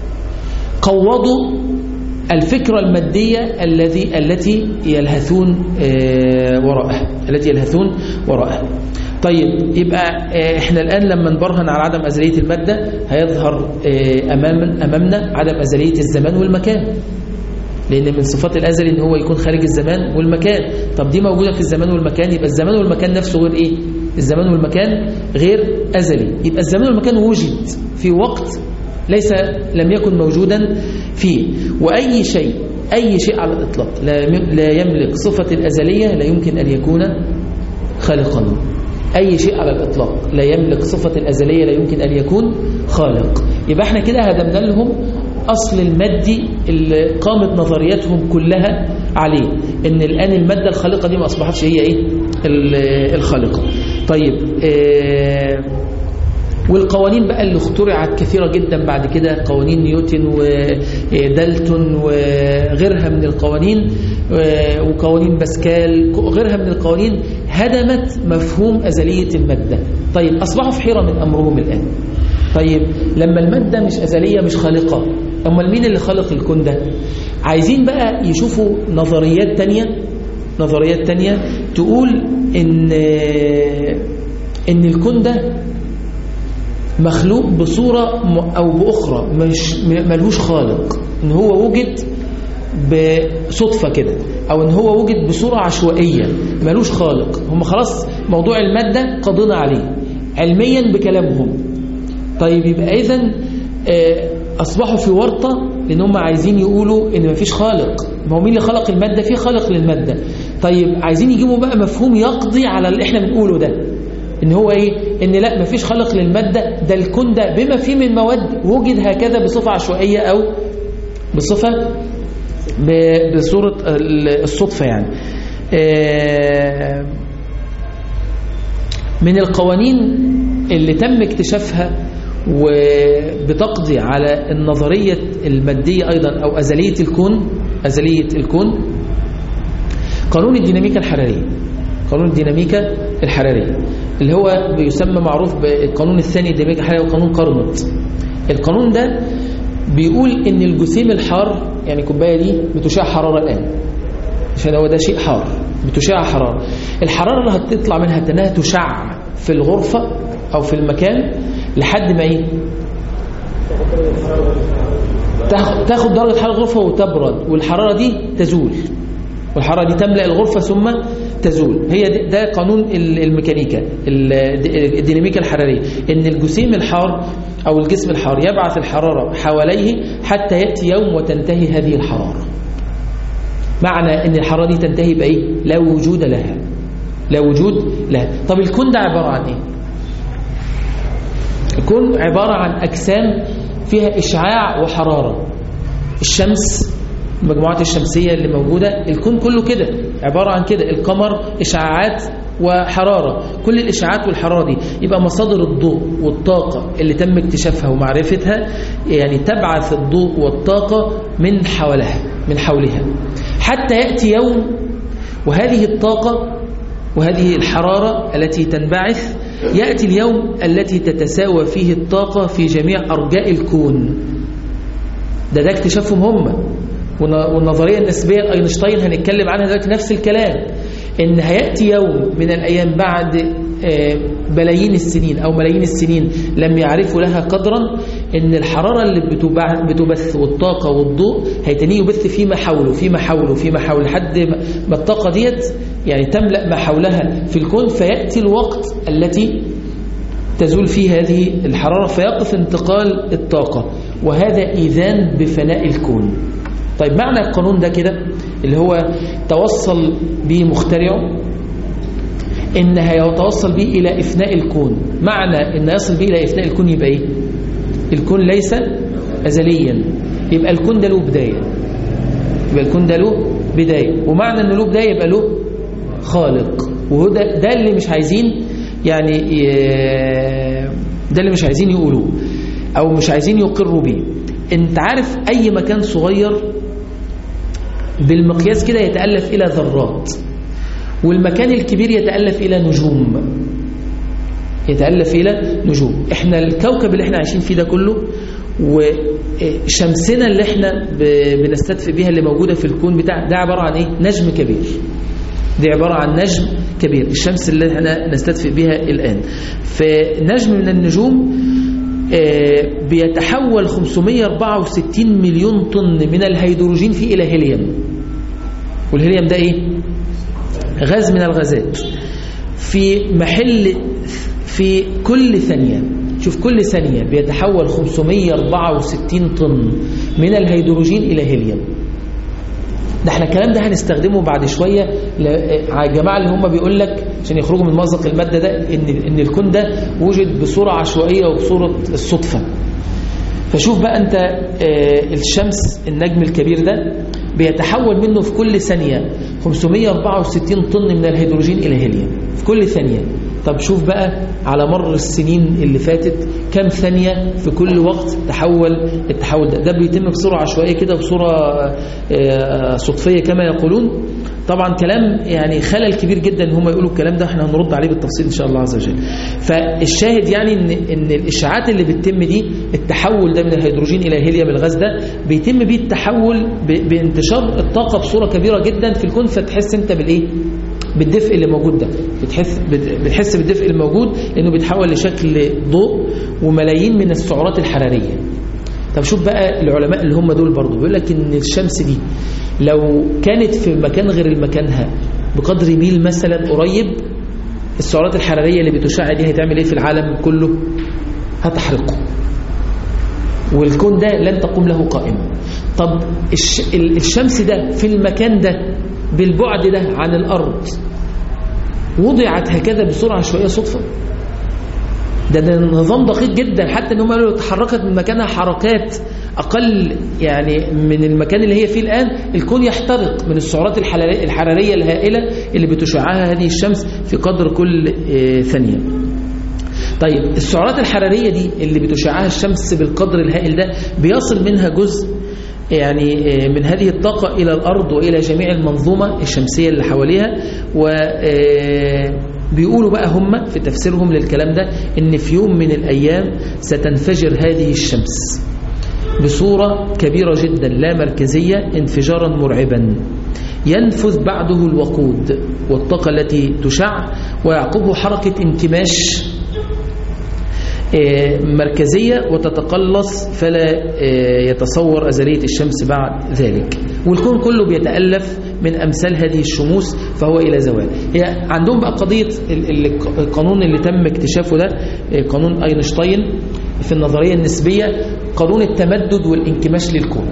قوضوا الفكرة المادية الذي التي يلهثون آه، وراءها التي يلهثون وراءها طيب يبقى آه، احنا الآن لما نبرهن على عدم أزلية المادة هيظهر آه، أمام أمامنا عدم أزلية الزمان والمكان لأن من صفات الأزل إن هو يكون خارج الزمان والمكان طب دي موجودة في الزمان والمكان يبقى الزمان والمكان نفسه غير إيه الزمان والمكان غير أزلي يبقى الزمان والمكان وجد في وقت ليس لم يكن موجودا فيه وأي شيء أي شيء على الإطلاق لا يم- لا يملك صفة الأزلية لا يمكن أن يكون خالقا أي شيء على الإطلاق لا يملك صفة الأزلية لا يمكن أن يكون خالق يبقى احنا كده هدمنا لهم أصل المادي اللي قامت نظرياتهم كلها عليه إن الآن المادة الخالقة دي ما أصبحتش هي إيه ال- الخالقة طيب آه والقوانين بقى اللي اخترعت كثيرة جدا بعد كده قوانين نيوتن ودالتون وغيرها من القوانين آه، وقوانين باسكال غيرها من القوانين هدمت مفهوم أزلية المادة طيب أصبحوا في حيرة من أمرهم الآن طيب لما المادة مش أزلية مش خالقة أمال مين اللي خلق الكون ده عايزين بقى يشوفوا نظريات تانية نظريات تانية تقول إن إن الكون ده مخلوق بصورة م- أو بأخرى مش م- ملهوش خالق إن هو وجد بصدفة كده أو إن هو وجد بصورة عشوائية ملوش خالق هم خلاص موضوع المادة قضينا عليه علميا بكلامهم طيب يبقى إذا أصبحوا في ورطة لأن هم عايزين يقولوا إن مفيش خالق ما هو مين اللي خلق المادة في خالق للمادة طيب عايزين يجيبوا بقى مفهوم يقضي على اللي احنا بنقوله ده ان هو ايه ان لا مفيش خلق للمادة ده الكون ده بما فيه من مواد وجد هكذا بصفة عشوائية او بصفة ب- بصورة ال- الصدفة يعني آه، من القوانين اللي تم اكتشافها وبتقضي على النظرية المادية أيضا أو أزلية الكون أزلية الكون قانون الديناميكا الحرارية قانون الديناميكا الحرارية اللي هو بيسمى معروف بالقانون الثاني الديناميكا الحرارية وقانون كارنوت القانون ده بيقول ان الجسيم الحار يعني الكوبايه دي بتشع حراره الان عشان هو ده شيء حار بتشع حراره الحراره اللي هتطلع منها انها تشع في الغرفه او في المكان لحد ما ايه تاخد تاخد درجه حراره الغرفه وتبرد والحراره دي تزول والحراره دي تملا الغرفه ثم تزول هي ده- ده قانون ال- الميكانيكا ال- الديناميكا الحراريه ان الجسيم الحار او الجسم الحار يبعث الحراره حواليه حتى ياتي يوم وتنتهي هذه الحراره معنى ان الحراره دي تنتهي بايه لا وجود لها لا وجود لها طب الكون ده عباره عن ايه الكون عباره عن اجسام فيها اشعاع وحراره الشمس المجموعات الشمسية اللي موجودة الكون كله كده عبارة عن كده القمر إشعاعات وحرارة كل الإشعاعات والحرارة دي يبقى مصادر الضوء والطاقة اللي تم اكتشافها ومعرفتها يعني تبعث الضوء والطاقة من حولها من حولها حتى يأتي يوم وهذه الطاقة وهذه الحرارة التي تنبعث يأتي اليوم التي تتساوى فيه الطاقة في جميع أرجاء الكون ده ده اكتشافهم هم والن- والنظرية النسبية لأينشتاين هنتكلم عنها دلوقتي نفس الكلام إن هيأتي يوم من الأيام بعد آه، بلايين السنين أو ملايين السنين لم يعرفوا لها قدرا إن الحرارة اللي بتبع- بتبث والطاقة والضوء هيتنيه يبث فيما حوله فيما حوله فيما حوله لحد ما- ما الطاقة ديت يعني تملأ ما حولها في الكون فيأتي الوقت التي تزول فيه هذه الحرارة فيقف انتقال الطاقة وهذا إذان بفناء الكون طيب معنى القانون ده كده اللي هو توصل به مخترعه إن هيتوصل به إلى إفناء الكون معنى إن يصل به إلى إفناء الكون يبقى إيه الكون ليس أزليا يبقى الكون ده له بداية يبقى الكون ده له بداية ومعنى إنه له بداية يبقى له خالق وهو ده, ده اللي مش عايزين يعني ي- ده اللي مش عايزين يقولوه أو مش عايزين يقروا بيه انت عارف أي مكان صغير بالمقياس كده يتألف إلى ذرات والمكان الكبير يتألف إلى نجوم يتألف إلى نجوم احنا الكوكب اللي احنا عايشين فيه ده كله وشمسنا اللي احنا ب- بنستدفئ بيها اللي موجودة في الكون بتاع ده عبارة عن ايه نجم كبير دي عبارة عن نجم كبير الشمس اللي احنا نستدفئ بها الآن فنجم من النجوم آه، بيتحول 564 مليون طن من الهيدروجين فيه إلى هيليوم والهيليوم ده ايه غاز من الغازات في محل في كل ثانية شوف كل ثانية بيتحول 564 طن من الهيدروجين إلى هيليوم ده احنا الكلام ده هنستخدمه بعد شوية ل- على الجماعة اللي هم بيقول لك عشان يخرجوا من مأزق المادة ده ان ان الكون ده وجد بصورة عشوائية وبصورة الصدفة فشوف بقى انت آه، الشمس النجم الكبير ده بيتحول منه في كل ثانية 564 طن من الهيدروجين إلى هيليوم في كل ثانية طب شوف بقى على مر السنين اللي فاتت كم ثانية في كل وقت تحول التحول ده ده بيتم بصورة عشوائية كده بصورة آه، صدفية كما يقولون طبعا كلام يعني خلل كبير جدا ان هم يقولوا الكلام ده احنا هنرد عليه بالتفصيل ان شاء الله عز وجل فالشاهد يعني ان ان الاشعاعات اللي بتتم دي التحول ده من الهيدروجين الى هيليوم الغاز ده بيتم بيه التحول ب- بانتشار الطاقه بصوره كبيره جدا في الكون فتحس انت بالايه بالدفء اللي موجود ده بتحس بت- بتحس بالدفء الموجود لانه بيتحول لشكل ضوء وملايين من السعرات الحراريه طب شوف بقى العلماء اللي هم دول برضو بيقول لك ان الشمس دي لو كانت في مكان غير مكانها بقدر ميل مثلا قريب السعرات الحرارية اللي بتشع دي هتعمل ايه في العالم كله هتحرقه والكون ده لن تقوم له قائمة طب الش... ال- الشمس ده في المكان ده بالبعد ده عن الأرض وضعت هكذا بسرعة شوية صدفة ده, ده نظام دقيق جدا حتى ان هم قالوا لو تحركت من مكانها حركات اقل يعني من المكان اللي هي فيه الان الكون يحترق من السعرات الحرارية, الحرارية الهائلة اللي بتشعها هذه الشمس في قدر كل آه، ثانية طيب السعرات الحرارية دي اللي بتشعها الشمس بالقدر الهائل ده بيصل منها جزء يعني آه، من هذه الطاقة إلى الأرض وإلى جميع المنظومة الشمسية اللي حواليها وبيقولوا بقى هم في تفسيرهم للكلام ده إن في يوم من الأيام ستنفجر هذه الشمس بصورة كبيرة جدا لا مركزية انفجارا مرعبا ينفذ بعده الوقود والطاقة التي تشع ويعقبه حركة انكماش آه، مركزية وتتقلص فلا آه، يتصور أزلية الشمس بعد ذلك والكون كله بيتألف من أمثال هذه الشموس فهو إلى زوال هي عندهم بقى قضية ال- ال- القانون اللي تم اكتشافه ده آه، قانون أينشتاين في النظرية النسبية قانون التمدد والانكماش للكون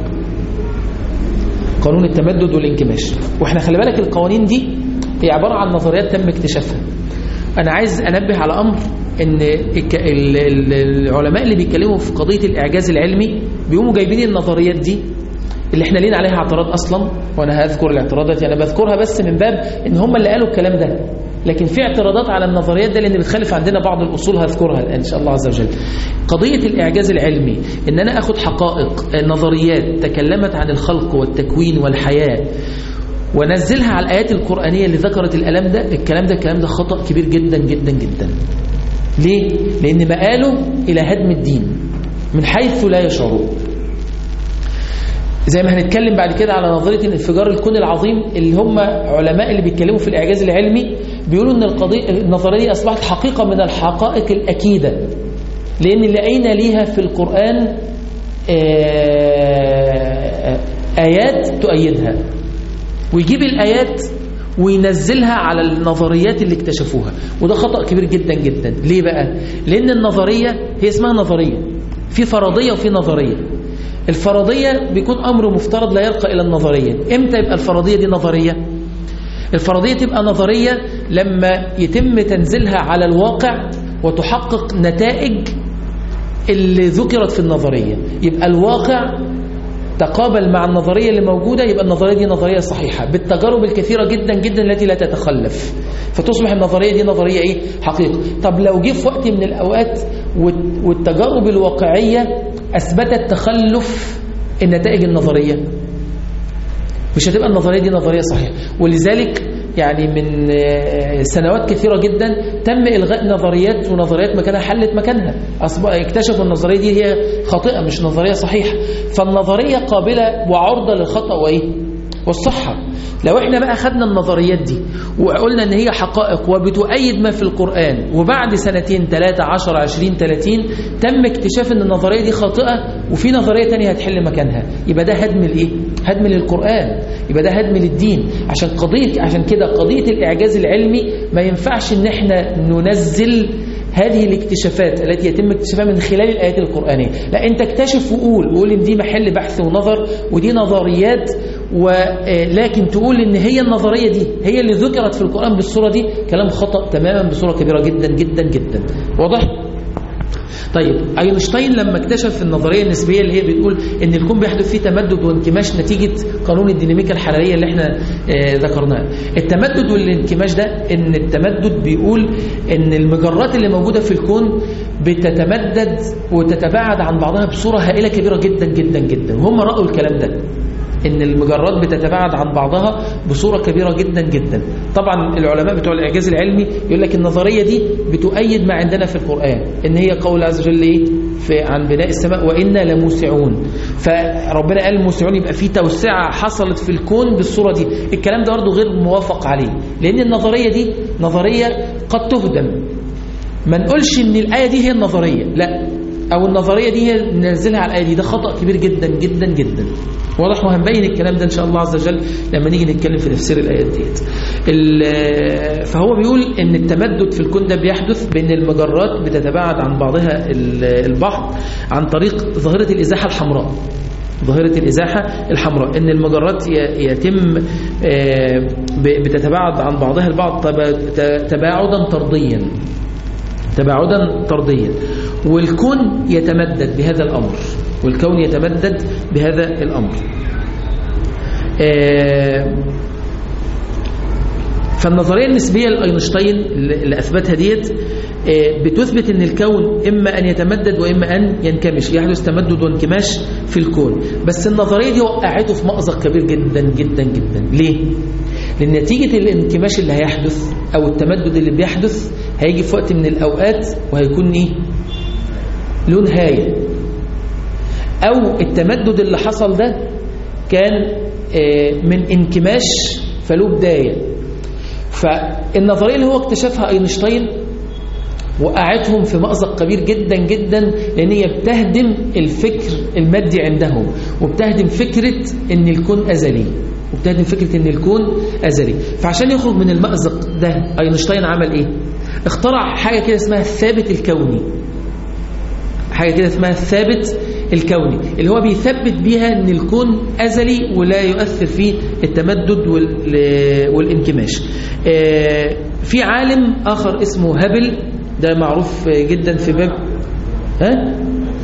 قانون التمدد والانكماش واحنا خلي بالك القوانين دي هي عبارة عن نظريات تم اكتشافها انا عايز انبه على امر ان الك- ال- ال- العلماء اللي بيتكلموا في قضية الاعجاز العلمي بيقوموا جايبين النظريات دي اللي احنا لينا عليها اعتراض اصلا وانا هذكر الاعتراضات انا بذكرها بس من باب ان هم اللي قالوا الكلام ده لكن في اعتراضات على النظريات ده لان بتخالف عندنا بعض الاصول هذكرها الان ان شاء الله عز وجل قضيه الاعجاز العلمي ان انا اخد حقائق نظريات تكلمت عن الخلق والتكوين والحياه ونزلها على الايات القرانيه اللي ذكرت الالم ده الكلام ده الكلام ده خطا كبير جدا جدا جدا ليه لان مآله الى هدم الدين من حيث لا يشعرون زي ما هنتكلم بعد كده على نظريه انفجار الكون العظيم اللي هم علماء اللي بيتكلموا في الاعجاز العلمي بيقولوا ان القضيه النظريه دي اصبحت حقيقه من الحقائق الاكيده لان لقينا ليها في القران آه، ايات تؤيدها ويجيب الآيات وينزلها على النظريات اللي اكتشفوها وده خطأ كبير جدا جدا ليه بقى؟ لأن النظرية هي اسمها نظرية في فرضية وفي نظرية الفرضية بيكون أمر مفترض لا يرقى إلى النظرية إمتى يبقى الفرضية دي نظرية؟ الفرضية تبقى نظرية لما يتم تنزيلها على الواقع وتحقق نتائج اللي ذكرت في النظرية يبقى الواقع تقابل مع النظرية اللي موجودة يبقى النظرية دي نظرية صحيحة بالتجارب الكثيرة جدا جدا التي لا تتخلف فتصبح النظرية دي نظرية ايه حقيقة طب لو جه في وقت من الأوقات والت- والتجارب الواقعية أثبتت تخلف النتائج النظرية مش هتبقى النظرية دي نظرية صحيحة ولذلك يعني من آه، سنوات كثيرة جدا تم إلغاء نظريات ونظريات مكانها حلت مكانها أصبح اكتشفوا النظرية دي هي خاطئة مش نظرية صحيحة فالنظرية قابلة وعرضة للخطأ وإيه والصحة لو احنا بقى خدنا النظريات دي وقلنا ان هي حقائق وبتؤيد ما في القرآن وبعد سنتين ثلاثة عشر عشرين ثلاثين تم اكتشاف ان النظرية دي خاطئة وفي نظرية تانية هتحل مكانها يبقى ده هدم الايه هدم للقرآن يبقى ده هدم للدين عشان قضية عشان كده قضية الإعجاز العلمي ما ينفعش ان احنا ننزل هذه الاكتشافات التي يتم اكتشافها من خلال الآيات القرآنية لا أنت اكتشف وقول وقول إن دي محل بحث ونظر ودي نظريات ولكن تقول إن هي النظرية دي هي اللي ذكرت في القرآن بالصورة دي كلام خطأ تماما بصورة كبيرة جدا جدا جدا واضح؟ طيب اينشتاين لما اكتشف النظريه النسبيه اللي هي بتقول ان الكون بيحدث فيه تمدد وانكماش نتيجه قانون الديناميكا الحراريه اللي احنا آه ذكرناه التمدد والانكماش ده ان التمدد بيقول ان المجرات اللي موجوده في الكون بتتمدد وتتباعد عن بعضها بصوره هائله كبيره جدا جدا جدا وهم راوا الكلام ده ان المجرات بتتباعد عن بعضها بصوره كبيره جدا جدا طبعا العلماء بتوع الاعجاز العلمي يقول لك النظريه دي بتؤيد ما عندنا في القران ان هي قول عز وجل ايه في عن بناء السماء وانا لموسعون فربنا قال موسعون يبقى في توسعه حصلت في الكون بالصوره دي الكلام ده برضه غير موافق عليه لان النظريه دي نظريه قد تهدم ما نقولش ان الايه دي هي النظريه لا او النظريه دي هي ننزلها على الايه دي ده خطا كبير جدا جدا جدا واضح وهنبين الكلام ده ان شاء الله عز وجل لما نيجي نتكلم في تفسير الايات ديت ال- فهو بيقول ان التمدد في الكون ده بيحدث بان المجرات بتتباعد عن بعضها ال- البعض عن طريق ظاهره الازاحه الحمراء ظاهرة الإزاحة الحمراء إن المجرات ي- يتم آه، ب- بتتباعد عن بعضها البعض تبا- ت- تباعدا طرديا تباعدا طرديا والكون يتمدد بهذا الأمر والكون يتمدد بهذا الأمر آه، فالنظرية النسبية لأينشتاين اللي أثبتها ديت آه، بتثبت أن الكون إما أن يتمدد وإما أن ينكمش يحدث تمدد وانكماش في الكون بس النظرية دي وقعته في مأزق كبير جدا جدا جدا ليه؟ لأن نتيجة الانكماش اللي هيحدث أو التمدد اللي بيحدث هيجي في وقت من الأوقات وهيكون إيه؟ له نهاية أو التمدد اللي حصل ده كان آه، من انكماش فله بداية فالنظرية اللي هو اكتشفها أينشتاين وقعتهم في مأزق كبير جدا جدا لأن هي بتهدم الفكر المادي عندهم وبتهدم فكرة أن الكون أزلي وبتهدم فكرة أن الكون أزلي فعشان يخرج من المأزق ده أينشتاين عمل إيه؟ اخترع حاجة كده اسمها الثابت الكوني حاجة كده اسمها الثابت الكوني اللي هو بيثبت بيها ان الكون أزلي ولا يؤثر فيه التمدد وال- والانكماش آه، في عالم آخر اسمه هابل ده معروف جدا في باب ها؟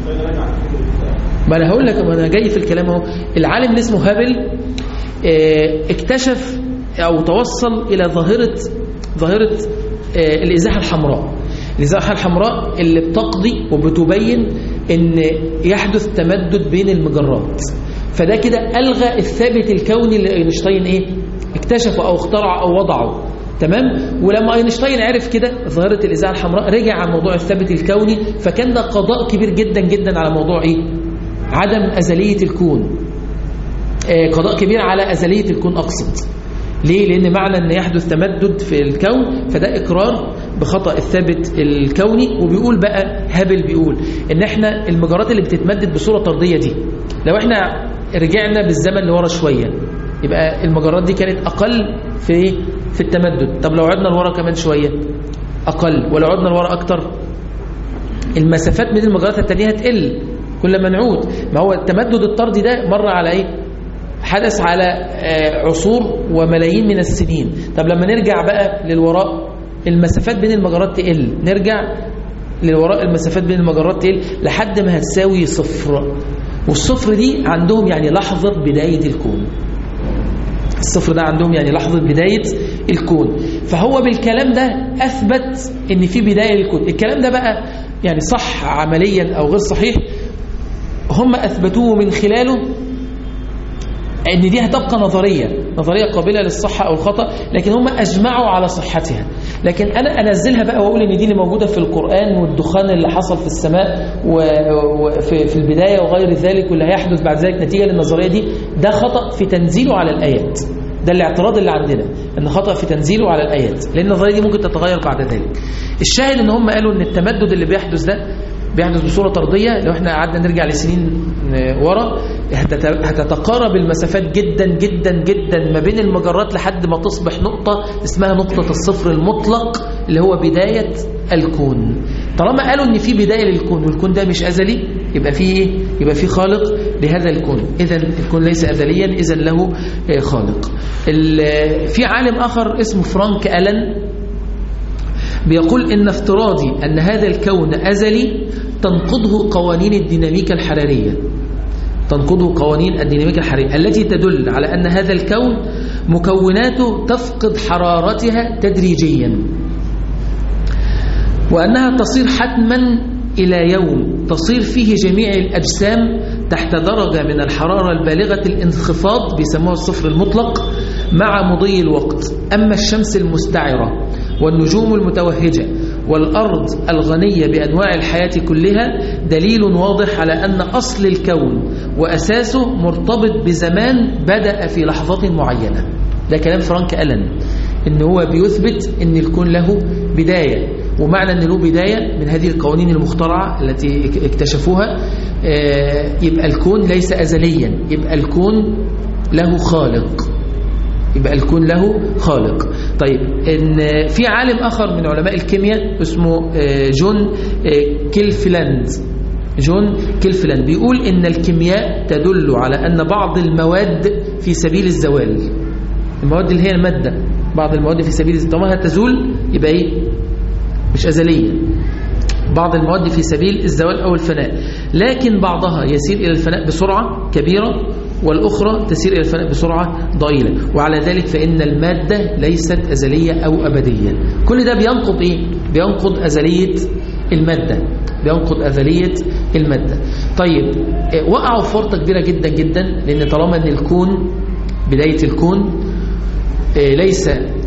ما انا هقول لك ما انا جاي في الكلام اهو العالم اللي اسمه هابل آه، اكتشف او توصل الى ظاهره ظاهره آه، الازاحه الحمراء الازاحه الحمراء اللي بتقضي وبتبين ان يحدث تمدد بين المجرات فده كده الغى الثابت الكوني اللي اينشتاين ايه اكتشفه او اخترعه او وضعه تمام ولما اينشتاين عرف كده ظاهره الازاحه الحمراء رجع عن موضوع الثابت الكوني فكان ده قضاء كبير جدا جدا على موضوع ايه عدم ازليه الكون آه، قضاء كبير على أزلية الكون أقصد ليه؟ لأن معنى أن يحدث تمدد في الكون فده إقرار بخطأ الثابت الكوني وبيقول بقى هابل بيقول إن إحنا المجرات اللي بتتمدد بصورة طردية دي لو إحنا رجعنا بالزمن لورا شوية يبقى المجرات دي كانت أقل في في التمدد طب لو عدنا لورا كمان شوية أقل ولو عدنا لورا أكتر المسافات بين المجرات التانية هتقل كل ما نعود ما هو التمدد الطردي ده مر على ايه حدث على آه، عصور وملايين من السنين طب لما نرجع بقى للوراء المسافات بين المجرات تقل نرجع للوراء المسافات بين المجرات تقل لحد ما هتساوي صفر والصفر دي عندهم يعني لحظة بداية الكون الصفر ده عندهم يعني لحظة بداية الكون فهو بالكلام ده أثبت إن في بداية للكون الكلام ده بقى يعني صح عمليا أو غير صحيح هم أثبتوه من خلاله ان دي هتبقى نظريه نظريه قابله للصحه او الخطا لكن هم اجمعوا على صحتها لكن انا انزلها بقى واقول ان دي اللي موجوده في القران والدخان اللي حصل في السماء وفي في البدايه وغير ذلك واللي هيحدث بعد ذلك نتيجه للنظريه دي ده خطا في تنزيله على الايات ده الاعتراض اللي عندنا ان خطا في تنزيله على الايات لان النظريه دي ممكن تتغير بعد ذلك الشاهد ان هم قالوا ان التمدد اللي بيحدث ده بيحدث بصورة طردية لو احنا قعدنا نرجع لسنين ورا هتت- هتتقارب المسافات جدا جدا جدا ما بين المجرات لحد ما تصبح نقطة اسمها نقطة الصفر المطلق اللي هو بداية الكون طالما قالوا ان في بداية للكون والكون ده مش أزلي يبقى في ايه؟ يبقى في خالق لهذا الكون اذا الكون ليس أزليا اذا له آه، خالق ال- في عالم آخر اسمه فرانك ألن بيقول إن افتراضي أن هذا الكون أزلي تنقضه قوانين الديناميكا الحرارية تنقضه قوانين الديناميكا الحرارية التي تدل على أن هذا الكون مكوناته تفقد حرارتها تدريجيا وأنها تصير حتما إلى يوم تصير فيه جميع الأجسام تحت درجة من الحرارة البالغة الانخفاض بيسموها الصفر المطلق مع مضي الوقت أما الشمس المستعرة والنجوم المتوهجة والأرض الغنية بأنواع الحياة كلها دليل واضح على أن أصل الكون وأساسه مرتبط بزمان بدأ في لحظة معينة ده كلام فرانك ألن إن هو بيثبت إن الكون له بداية ومعنى أن له بداية من هذه القوانين المخترعة التي اكتشفوها آه، يبقى الكون ليس أزليا يبقى الكون له خالق يبقى الكون له خالق طيب إن في عالم آخر من علماء الكيمياء اسمه آه، جون آه، كيلفلاند جون كيلفلاند بيقول إن الكيمياء تدل على أن بعض المواد في سبيل الزوال المواد اللي هي المادة بعض المواد في سبيل الزوال طالما هتزول يبقى إيه مش أزلية بعض المواد في سبيل الزوال أو الفناء لكن بعضها يسير إلى الفناء بسرعة كبيرة والأخرى تسير إلى الفناء بسرعة ضئيلة وعلى ذلك فإن المادة ليست أزلية أو أبدية كل ده بينقض إيه؟ بينقض أزلية المادة بينقض أزلية المادة طيب آه، وقعوا في ورطة كبيرة جدا جدا لأن طالما أن الكون بداية الكون آه، ليس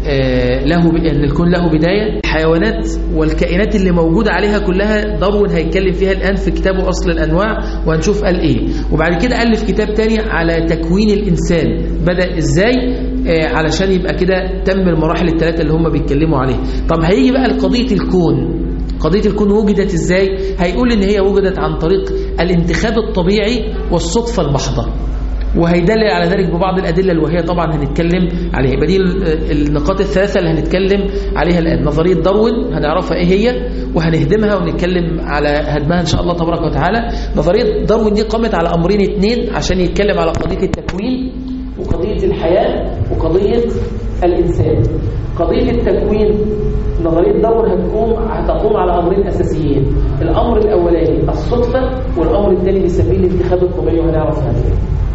آه، له ب- ان الكون له بدايه الحيوانات والكائنات اللي موجوده عليها كلها داروين هيتكلم فيها الان في كتابه اصل الانواع وهنشوف قال ايه وبعد كده الف كتاب تاني على تكوين الانسان بدا ازاي آه، علشان يبقى كده تم المراحل الثلاثه اللي هم بيتكلموا عليها طب هيجي بقى لقضيه الكون قضية الكون وجدت ازاي هيقول ان هي وجدت عن طريق الانتخاب الطبيعي والصدفة المحضة وهيدلل على ذلك ببعض الأدلة وهي طبعا هنتكلم عليها يبقى دي ال- النقاط الثلاثة اللي هنتكلم عليها الآن نظرية داروين هنعرفها إيه هي وهنهدمها ونتكلم على هدمها إن شاء الله تبارك وتعالى نظرية داروين دي قامت على أمرين اتنين عشان يتكلم على قضية التكوين وقضية الحياة وقضية الإنسان قضية التكوين نظرية داروين هتقوم هتقوم على أمرين أساسيين الأمر الأولاني الصدفة والأمر الثاني بيسميه الانتخاب الطبيعي وهنعرف هذا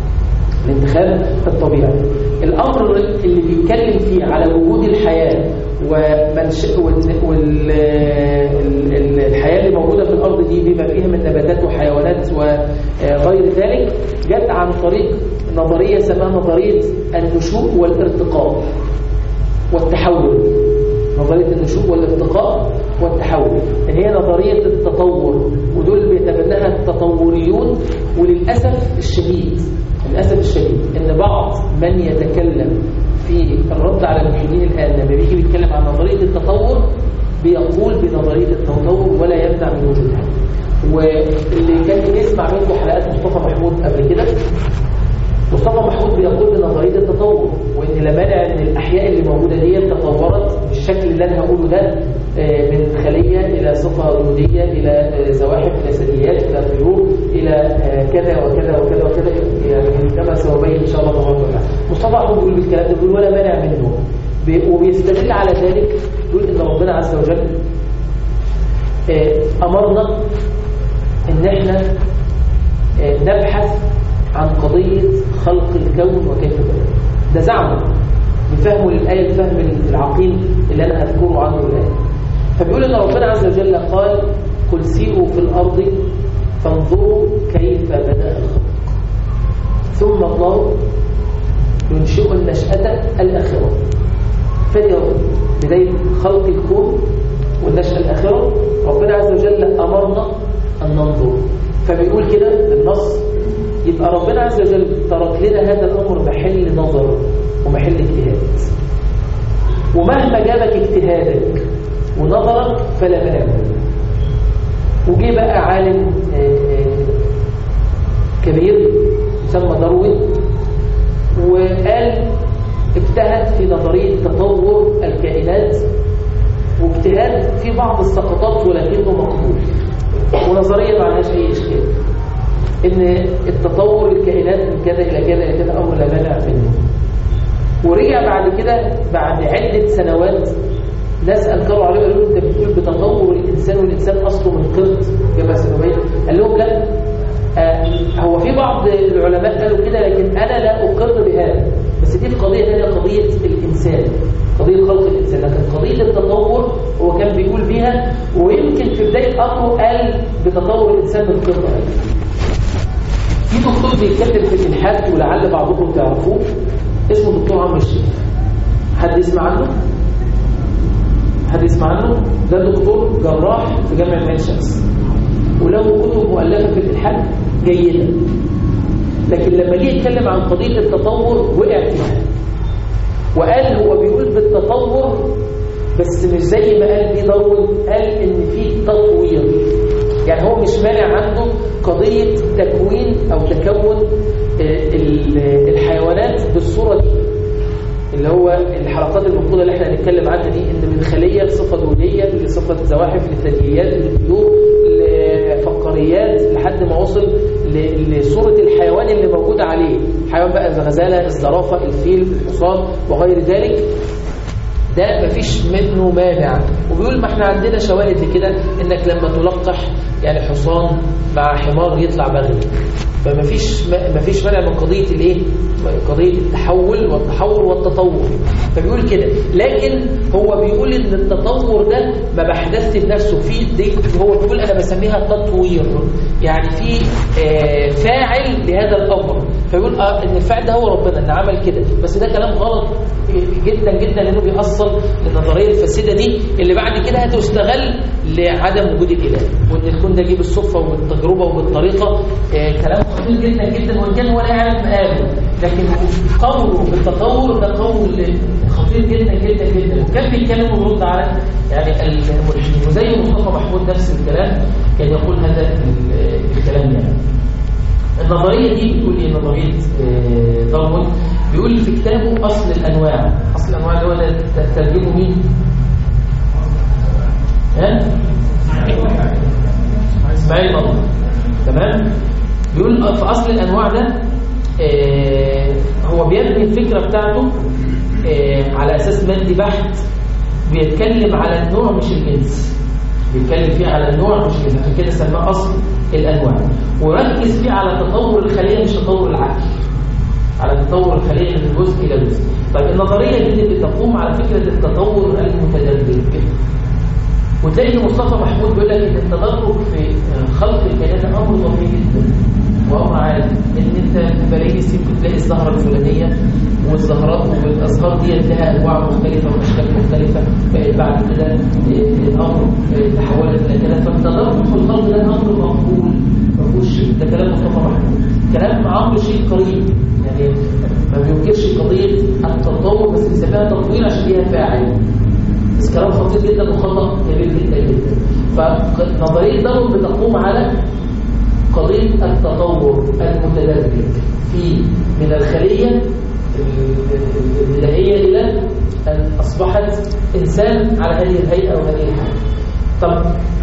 الانتخاب الطبيعي الأمر اللي بيتكلم فيه على وجود الحياة ومنشأ والحياة اللي موجودة في الأرض دي بما فيها من نباتات وحيوانات وغير ذلك جت عن طريق نظرية سماها نظرية النشوء والارتقاء والتحول نظرية النشوء والارتقاء والتحول هي نظرية التطور ودول بيتبناها التطوريون وللأسف الشديد للاسف الشديد ان بعض من يتكلم في الرد على الملحدين الان لما بيجي بيتكلم عن نظريه التطور بيقول بنظريه التطور ولا يمنع من وجودها واللي كان يسمع منكم حلقات مصطفى محمود قبل كده مصطفى محمود بيقول بنظريه التطور وان لا مانع ان الاحياء اللي موجوده دي تطورت بالشكل اللي انا هقوله ده آه، من خليه الى صفه وجوديه الى آه، زواحف الى ثدييات الى طيور الى آه، كذا وكذا وكذا وكذا يعني كما سأبين ان شاء الله تبارك وتعالى مصطفى محمود بيقول بالكلام ده بيقول ولا مانع منه بي- وبيستدل على ذلك بيقول ان ربنا عز وجل آه، امرنا ان احنا آه، نبحث عن قضية خلق الكون وكيف بدأ ده زعمه بفهمه للآية الفهم العقيم اللي أنا أذكره عنه الآن فبيقول إن ربنا عز وجل قال قل سيروا في الأرض فانظروا كيف بدأ الخلق ثم الله ينشئ النشأة الآخرة فدي بداية خلق الكون والنشأة الآخرة ربنا عز وجل أمرنا أن ننظر فبيقول كده بالنص يبقى ربنا عز وجل ترك لنا هذا الأمر محل نظر ومحل اجتهاد ومهما جابك اجتهادك ونظرك فلا مانع منه وجي بقى عالم آه، آه، كبير يسمى داروين وقال اجتهد في نظرية تطور الكائنات واجتهاد في بعض السقطات ولكنه مقبول ونظرية ما عليهاش أي إشكال إن التطور الكائنات من كذا إلى كذا إلى كذا أمر لا مانع منه ورجع بعد كده بعد عدة سنوات ناس أنكروا عليه قالوا له أنت بتقول بتطور الإنسان والإنسان أصله من قرد كما سنبين قال لهم لا آه هو في بعض العلماء قالوا كده لكن أنا لا أقر بهذا بس دي القضية ثانية قضية الإنسان قضية خلق الإنسان لكن قضية التطور هو كان بيقول بيها ويمكن في بداية أمره قال بتطور الإنسان من قرد في دكتور بيتكلم في الإلحاد ولعل بعضكم تعرفوه اسمه دكتور عمرو الشيخ حد يسمع عنه؟ حد يسمع عنه؟ ده دكتور جراح في جامعة عين شمس وله كتب مؤلفة في الإلحاد جيدة لكن لما جه يتكلم عن قضية التطور وقع فيها وقال هو بيقول بالتطور بس مش زي ما قال بيه داروين قال ان في تطوير يعني هو مش مانع عنده قضية تكوين او تكون آه، ال- الحيوانات بالصورة دي اللي هو الحلقات المفروضة اللي احنا هنتكلم عنها دي ان من خلية لصفة دودية لصفة زواحف للثدييات للطيور لفقاريات لحد ما وصل ل- لصورة الحيوان اللي موجود عليه حيوان بقى الغزالة الزرافة الفيل الحصان وغير ذلك ده مفيش منه مانع وبيقول ما احنا عندنا شواهد لكده انك لما تلقح يعني حصان مع حمار يطلع بغل فمفيش مفيش مانع من قضيه الايه قضيه التحول والتحور والتطور فبيقول كده لكن هو بيقول ان التطور ده ما بحدثش بنفسه في دي هو بيقول انا بسميها تطوير يعني في آه، فاعل لهذا الامر فيقول اه ان الفاعل ده هو ربنا ان عمل كده بس ده كلام غلط جدا جدا لانه بيأصل للنظريه الفاسده دي اللي بعد كده هتستغل لعدم وجود الاله وان الكون ده جه بالصدفه وبالتجربه وبالطريقه آه كلام خطير جدا جدا وان كان ولا يعلم مقامه لكن قوله بالتطور ده قول خطير جدا جدا جدا وكان بيتكلم ويرد على يعني الملحدين وزي مصطفى محمود نفس الكلام كان يقول هذا ال- الكلام يعني النظرية دي بتقول ايه نظرية آه، داروين بيقول في كتابه أصل الأنواع أصل الأنواع اللي هو ده ت- ترجمه مين؟ ها؟ إسماعيل مطلع تمام؟ بيقول في أصل الأنواع ده آه، هو بيبني الفكرة بتاعته آه، على أساس مادي بحت بيتكلم على النوع مش الجنس بيتكلم فيه على النوع مش الجنس عشان كده سماه أصل الأنواع وركز فيه على تطور الخلية مش تطور العقل على تطور الخلية من جزء إلى جزء طيب النظرية دي اللي بتقوم على فكرة التطور المتدرج وتلاقي مصطفى محمود بيقول لك ان التدرج في خلق الكائنات امر طبيعي جدا وهو عارف ان انت في باريس يمكن تلاقي الزهره الفلانيه والزهرات والازهار دي لها انواع مختلفه واشكال مختلفه بعد كده الامر تحولت الى كده فالتدرج في الخلق ده امر مقبول ما فيهوش شيء ده كلام مصطفى محمود كلام عمرو شيء قريب يعني ما بينكرش قضيه التطور بس بيسميها تطوير عشان فيها فاعل بس كلام خطير جدا وخطا كبير جدا جدا فنظريه داروين بتقوم على قضيه التطور المتدرج في من الخليه البدائيه الى ان اصبحت انسان على هذه الهيئه وهذه الحاله طب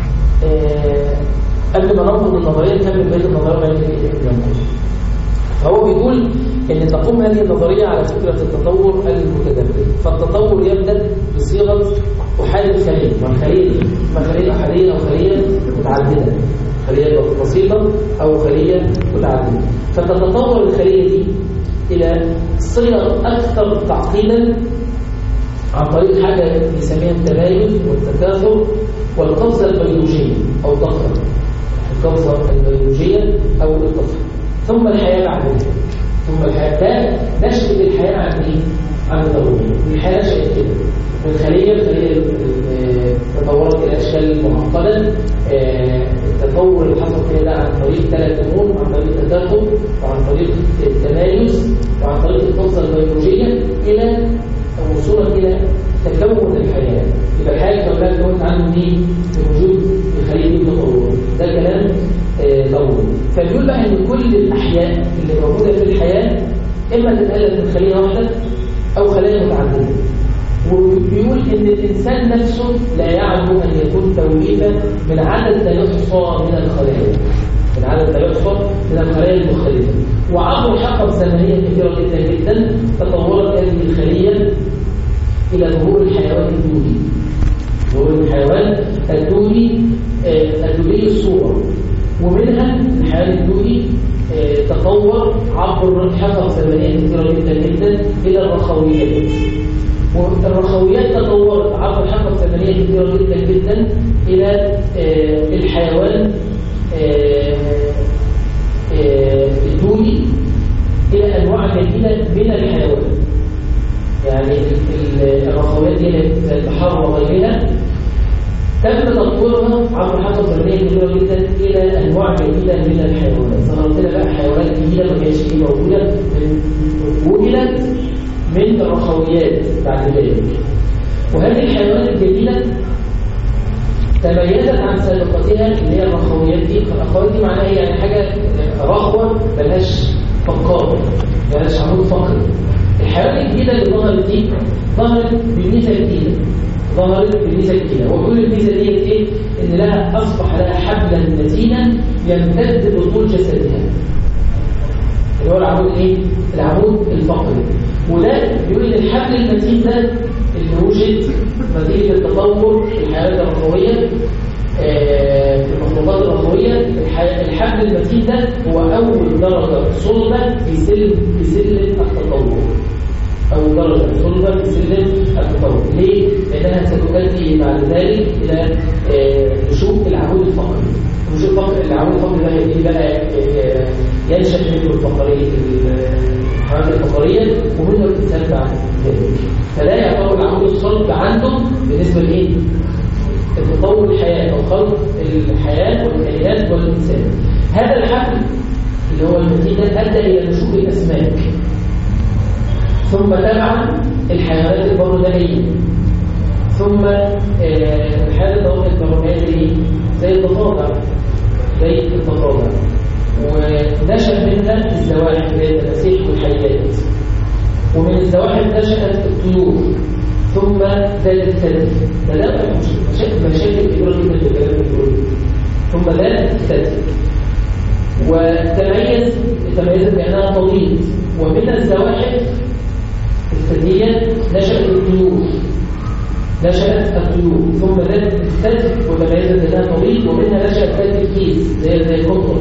آه قبل ما ننظر للنظريه نكمل بقيه النظريه بين الكلام فهو بيقول ان تقوم هذه النظريه على فكره التطور المتدرج فالتطور يبدا بصيغه احادي خليه والخليه دي ما خليه احاديه او خليه متعدده خليه بسيطه او خليه متعدده فتتطور الخليه دي الى صيغ اكثر تعقيدا عن طريق حاجه بيسميها التمايز والتكاثر والقفزه البيولوجيه او الطفره القفزه البيولوجيه او الطفره ثم الحياه بعدها ثم الحياه ده نشأة الحياه عن ايه؟ عن الضروري الحياه نشأت كده من خليه الخليه تطورت الى اشكال معقده التطور اللي حصل فيها ده عن طريق ثلاث امور عن طريق التداخل وعن طريق التمايز وعن طريق القفزه البيولوجيه الى وصولا الى تكون الحياه يبقى الحياه كما اللي قلت عنه دي بوجود الخليه دي تطور ده كلام ضروري فبيقول بقى ان كل الاحياء اللي موجوده في الحياه اما تتالف من خليه واحده او خلايا متعدده وبيقول ان الانسان نفسه لا يعلم ان يكون توليدا من عدد لا يحصى من الخلايا من عدد لا يحصى من الخلايا المختلفه وعبر حقب زمنيه كثيره جدا جدا تطورت هذه الخليه الى ظهور الحيوان الدودي ظهور الحيوان الدودي الدودي الصوره ومنها الحيوان الدودي تطور عبر حقب زمنيه كثيره جدا جدا الى الرخويات والرخويات تطورت عبر حقب زمنيه كثيره جدا جدا الى الحيوان الدودي الى انواع جديده من الحيوان يعني الرخويات دي البحار وغيرها تم تطويرها عبر حقب زمنيه كبيره جدا الى انواع جديده من الحيوانات ظهرت لنا بقى حيوانات جديده ما كانتش دي موجوده من وجدت من الرخويات بعد ذلك وهذه الحيوانات الجديده تميزت عن سابقتها اللي هي الرخويات دي الرخويات دي معناها ايه يعني حاجه رخوه ملهاش فقار ملهاش عمود فقري الحيوانات الجديده اللي ظهرت دي ظهرت بميزه جديده ظهرت بميزه جديده وكل الميزه دي ايه ان لها اصبح لها حبلا متينا يمتد بطول جسدها اللي هو العمود ايه العمود الفقري وده بيقول ان الحبل المتين ده اللي وجد نتيجه التطور في الحيوانات الرخويه في المخلوقات الرخويه الحبل المتين ده هو اول درجه صلبه في سلم في سلم التطور أول درجة صلبة في سلم التطور ليه؟ لأنها ستؤدي بعد ذلك إلى نشوء العمود الفقري نشوء الفقري العمود الفقري ده هيبتدي بقى ينشأ منه الفقرية الحيوانات الفقرية ومنه الإنسان بعد ذلك فلا يعتبر العمود الصلب عنده بالنسبة لإيه؟ التطور الحياة أو خلق الحياة والكائنات والإنسان هذا الحبل اللي هو المتين ده أدى إلى نشوء الأسماك ثم تبع الحيوانات البرودانية ثم الحيوانات البرودانية زي الضفادع زي الضفادع ونشأ منها الزواحف زي التماسيح والحيات ومن الزواحف نشأت الطيور ثم زاد الثلج فلا مشاكل كبيرة جدا في الكلام الكبير ثم زاد الثلج وتميز تميزت بأنها طويل ومن الزواحف الثديية نشأت الطيور نشأت الطيور ثم ذات الثلج وتميزت بأنها طويل ومنها نشأت ذات الكيس زي زي القطر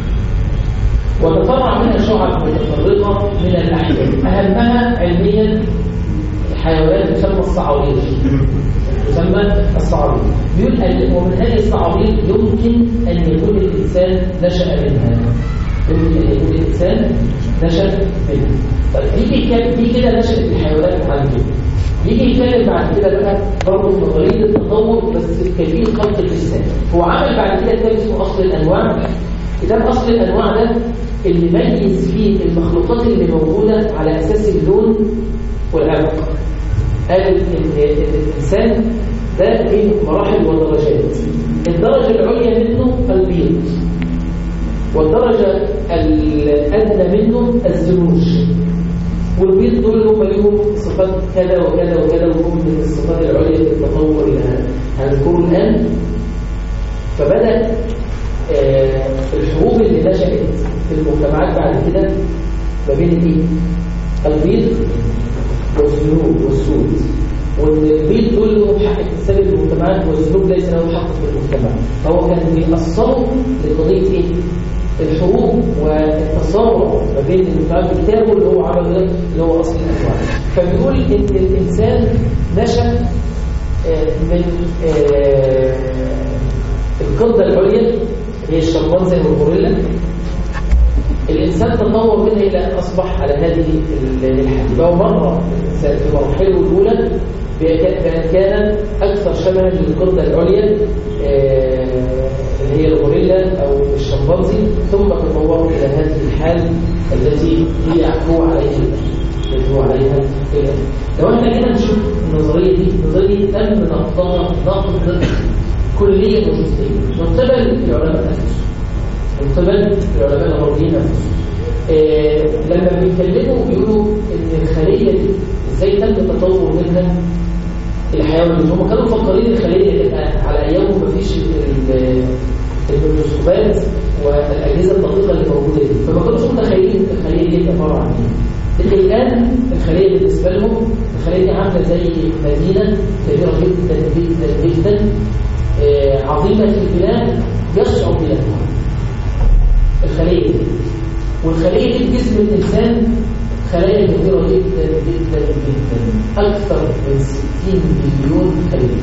وتفرع منها شعب متفرقة من الأحياء أهمها علميا حيوانات تسمى الصعابير تسمى الصعابير بيقول أن ومن هذه الصعابير يمكن أن يكون الإنسان نشأ منها يمكن أن يكون الإنسان نشأ منها طيب يجي دي كده نشأت الحيوانات عنده يجي يتكلم بعد كده بقى برضه في نظريه التطور بس كيفيه خلق الانسان هو عمل بعد كده كتاب اسمه اصل الانواع كتاب أصل الأنواع ده اللي ميز فيه المخلوقات اللي موجودة على أساس اللون والعرق قال إن الإنسان ده بين مراحل ودرجات الدرجة العليا منه البيض والدرجة الأدنى منه الزنوج والبيض دول هم لهم صفات كذا وكذا وكذا وهم من الصفات العليا في التطور اللي هنذكره الآن فبدأ آه الحروب اللي نشأت في المجتمعات بعد كده ما بين الايه؟ البيض والذنوب والسود والبيض دول لهم حق اكتساب المجتمعات والذنوب ليس لهم حق في المجتمع فهو كان بيأثروا لقضية ايه؟ الحروب والتصارع ما بين المجتمعات كتابه اللي هو عمله ده اللي هو اصل الانواع فبيقول ان الانسان نشأ آه من آه القردة العليا هي الشمبانزي والغوريلا الإنسان تطور منها إلى أن أصبح على هذه الحديثة ومرة الإنسان في مراحله الأولى بأن كان أكثر شبها للقردة العليا اللي هي الغوريلا أو الشمبانزي ثم تطوروا إلى هذه الحال التي هي هو عليها التي هو عليها الآن لو احنا كده نشوف النظرية دي النظرية دي تم نقضها نقد كلية وجزئية من قبل العلماء نفسهم من قبل العلماء الغربيين نفسهم آه لما بيتكلموا بيقولوا ان الخلية دي ازاي تم التطور منها الحيوان هم كانوا مفكرين الخلية تبقى على ايامهم مفيش الميكروسكوبات والاجهزه الدقيقه اللي موجوده دي فما كانوش متخيلين الخليه دي عباره عن ايه لكن الان الخليه بالنسبه لهم الخليه دي عامله زي مدينه كبيره جدا جدا جدا آه عظيمه البناء يشعر بها الخليه دي والخليه دي في جسم الانسان خلايا كثيره جدا جدا جدا اكثر من 60 مليون خليه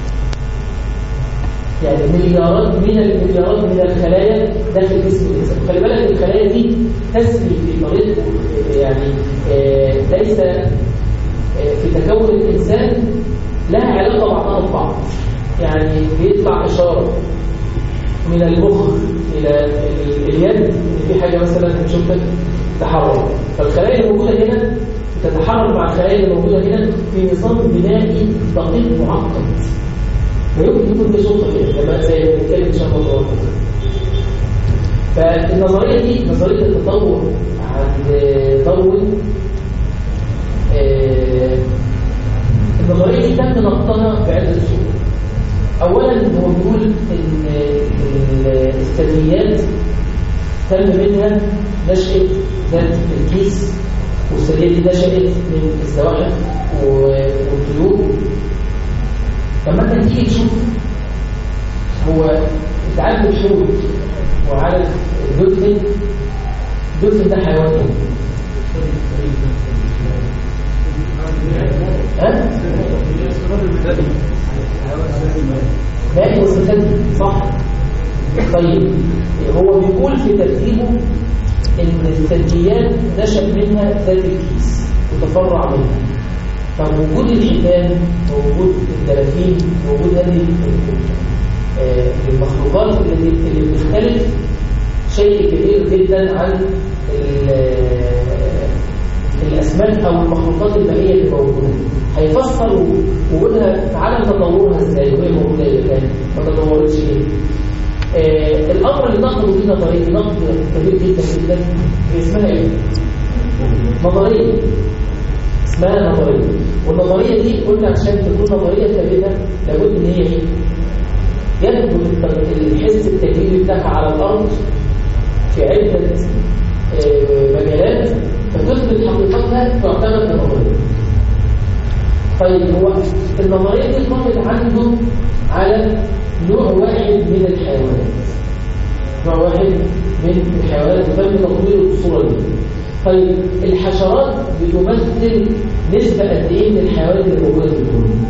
يعني مليارات من المليارات من الخلايا داخل جسم الانسان خلي بالك الخلايا دي تسري في طريق يعني آه ليس آه في تكون الانسان لها علاقه بعضها ببعض يعني بيطلع اشاره من المخ الى اليد ان في حاجه مثلا شفتك تحرك فالخلايا اللي موجوده هنا تتحرك مع الخلايا اللي موجوده هنا في نظام بنائي دقيق معقد لا يمكن يكون في سلطه كده لما زي ما بنتكلم ان شاء الله فالنظريه دي نظريه التطور عند داروين آه النظريه دي تم نقدها بعده صور اولا هو بيقول ان الثدييات تم منها نشأة ذات الكيس والثدييات دي نشأت من الزواحف والطيور لما انت تيجي تشوف هو انت عارف الحوت وعارف الدولفين الدولفين ده حيوان ايه؟ ها؟ مائي وسخن صح طيب هو بيقول في ترتيبه ان الثدييات نشأ منها ذات الكيس وتفرع منها فوجود الحيتان ووجود الدلافين ووجود هذه المخلوقات اللي اللي بتختلف شيء كبير جدا عن الاسماك او المخلوقات البريه اللي موجوده هيفسر وجودها في عالم تطورها ازاي وهي موجوده الى الان ما تطورتش ليه آه الامر اللي نقده فيه نظريه نقد كبير جدا جدا اسمها ايه؟ نظريه اسمها نظريه والنظريه دي قلنا عشان تكون نظريه ثابته لابد ان هي ايه؟ يثبت الحس التجريبي بتاعها على الارض في عده آه مجالات فتثبت حقيقتها تعتمد كنظريه طيب هو النظريه دي قامت عنده على نوع واحد من الحيوانات نوع واحد من الحيوانات تم تطوير الصوره دي طيب الحشرات بتمثل نسبة قد ايه من الحيوانات اللي موجودة في الكون؟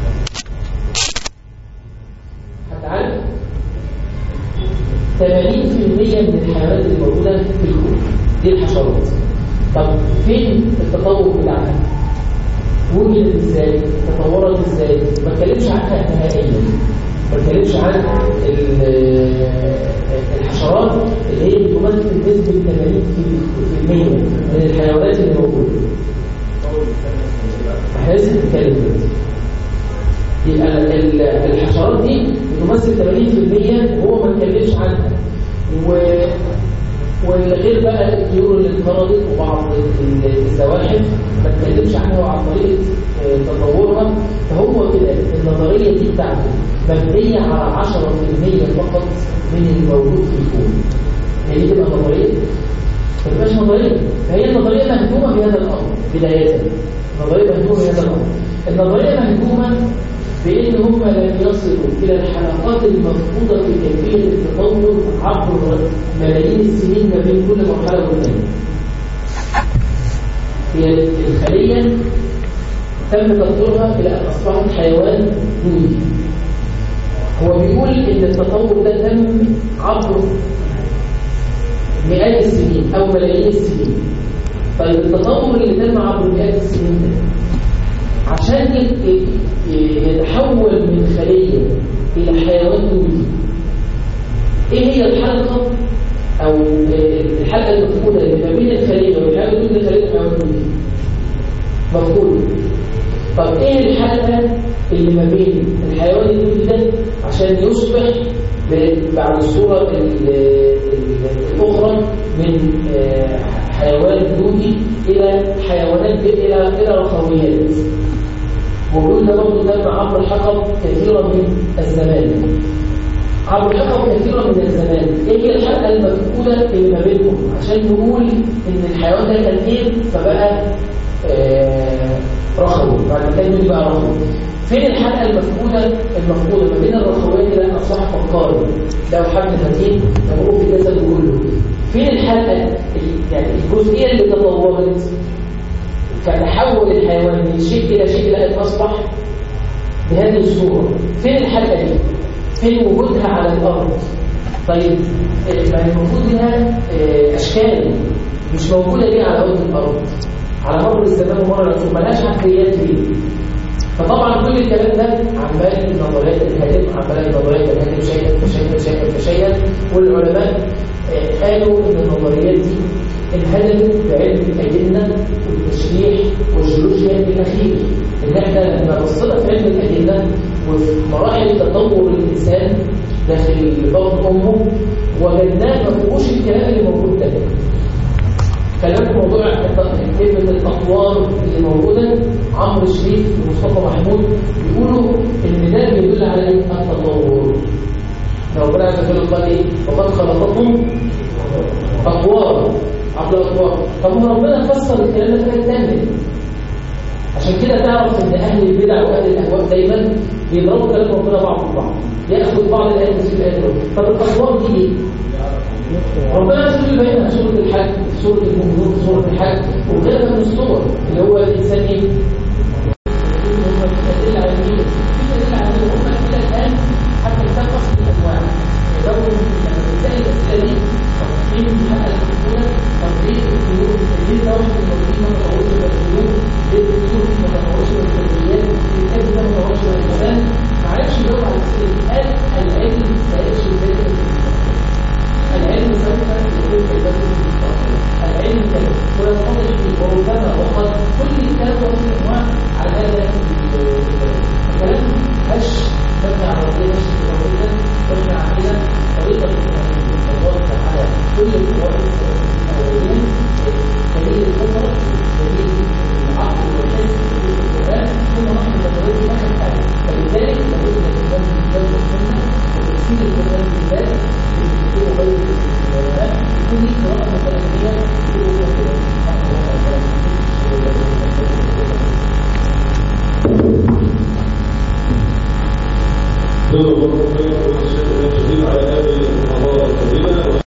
هتعرف 80% من الحيوانات اللي موجودة في الكون دي الحشرات طب فين التطور بتاعها؟ وجدت ازاي؟ تطورت ازاي؟ ما اتكلمش عنها نهائيا ما اتكلمش بتكلمش عن ال- الحشرات اللي هي بتمثل نسبة 80% من الحيوانات اللي موجودة احنا لسه بنتكلم دلوقتي يبقى ال- الحشرات دي بتمثل 80% وهو ما اتكلمش عنها و والغير بقى الطيور اللي انقرضت وبعض ال- الزواحف ما اتكلمش عنها وعن طريقه آه، تطورها فهو كده النظريه دي بتاعته مبنيه على 10% فقط من الموجود في الكون هي دي تبقى نظريه ما تبقاش نظريه فهي النظريه مهدومه بهذا الامر بدايه النظريه مهدومه بهذا الامر النظريه مهدومه بان هم لم يصلوا الى الحلقات المفقوده في كيفيه التطور عبر ملايين السنين ما بين كل مرحله والثانيه هي الخليه تم تطويرها الى ان اصبحت حيوان دودي هو بيقول ان التطور ده تم عبر مئات السنين او ملايين السنين طيب التطور اللي تم عبر مئات السنين ده عشان ي- ي- يتحول من خلية إلى حيوان دودي إيه هي الحلقة أو الحلقة المفقودة اللي ما بين الخلية والحيوان الدودي خلية الحيوان الدودي مفقودة طب إيه الحلقة اللي ما بين الحيوان الدودي ده عشان يصبح ب- بعد الصورة ال- ال- الأخرى من آه، حيوان دودي إلى حيوانات إلى إلى رخويات وبيقول ده برضه تم عبر حقب كثيرة من الزمان عبر حقب كثيرة من الزمان ايه هي الحلقة المفقودة اللي ما بينهم عشان نقول ان الحيوان ده كان ايه فبقى آه رخوي بعد كده نقول بقى رخوي فين الحلقة المفقودة المفقودة ما بين الرخويات اللي اصبح فقاري لو حبل متين تمر في جسده كله فين الحلقة ال- يعني الجزئية اللي تطورت فتحول الحيوان من شيء إلى شيء لقد أصبح بهذه الصورة فين الحلقة دي؟ فين وجودها على الأرض؟ طيب آه، ما هي المفروض لها آه، أشكال مش موجودة ليه على وجه الأرض على مر الزمان ومر العصور ملهاش عقليات ليه فطبعا كل الكلام ده عمال النظريات الهادئه عمال النظريات الهادئه شيئا فشيئا شيئا فشيئا والعلماء آه، قالوا ان النظريات دي انهدمت بعلم الاجنه والتشريح والجيولوجيا الاخير ان احنا لما بصينا في علم الاجنه وفي مراحل تطور الانسان داخل بطن امه وجدناه ما فيهوش الكلام اللي موجود ده كلام موضوع كلمة الأطوار اللي موجودة عمرو شريف ومصطفى محمود بيقولوا إن ده بيدل على إيه؟ التطور لو ربنا عز وجل قال إيه؟ وقد خلقكم أطوار عبر الأطوار طب ما ربنا فسر الكلام ده في حاجة تانية عشان كده تعرف ان اهل البدع واهل الاهواء دايما بيضربوا كلام ربنا بعض البعض ياخذ بعض الايات في الايه طب الاطوار دي ايه؟ ربنا عز وجل بينها في سورة الحج في سورة المؤمنون في سورة الحج وغيرها من الصور اللي هو الإنسان إيه؟ دليل على الدين دليل على الدين هم إلى الآن حتى كتاب أصل الأنواع يدور لما تسأل الأسئلة دي طب إيه الحلقة المفقودة؟ طب ليه الطيور ليه ده واحد من الموجودين ما تطورش من الطيور؟ ليه الطيور ما تطورش من الكليات؟ ليه الكلب ده ما تطورش من الإنسان؟ ما عرفش يجاوب على الأسئلة دي قال العلم ما قالش ازاي العلم سوف يكون في البدن المستقبل العلم كذا وينتظر فيه وربما وقد كل الكلام وفي انواع على هذا الكلام هش مبني على ربنا مش ربنا مبني على طريقه الله تعالى كل القواعد الاوليه دليل الفطره دليل العقل والحس دليل القران ثم نحن نتوجه نحن حاجه فلذلك لابد من الكتاب بالكتاب والسنه وتفسير القران بالذات يكون غير العلماء يكون ليه قراءة متنبية يكون فيها كده جزاكم الله خيرا والشيخ الجزيل على هذه المحاضرة الكريمة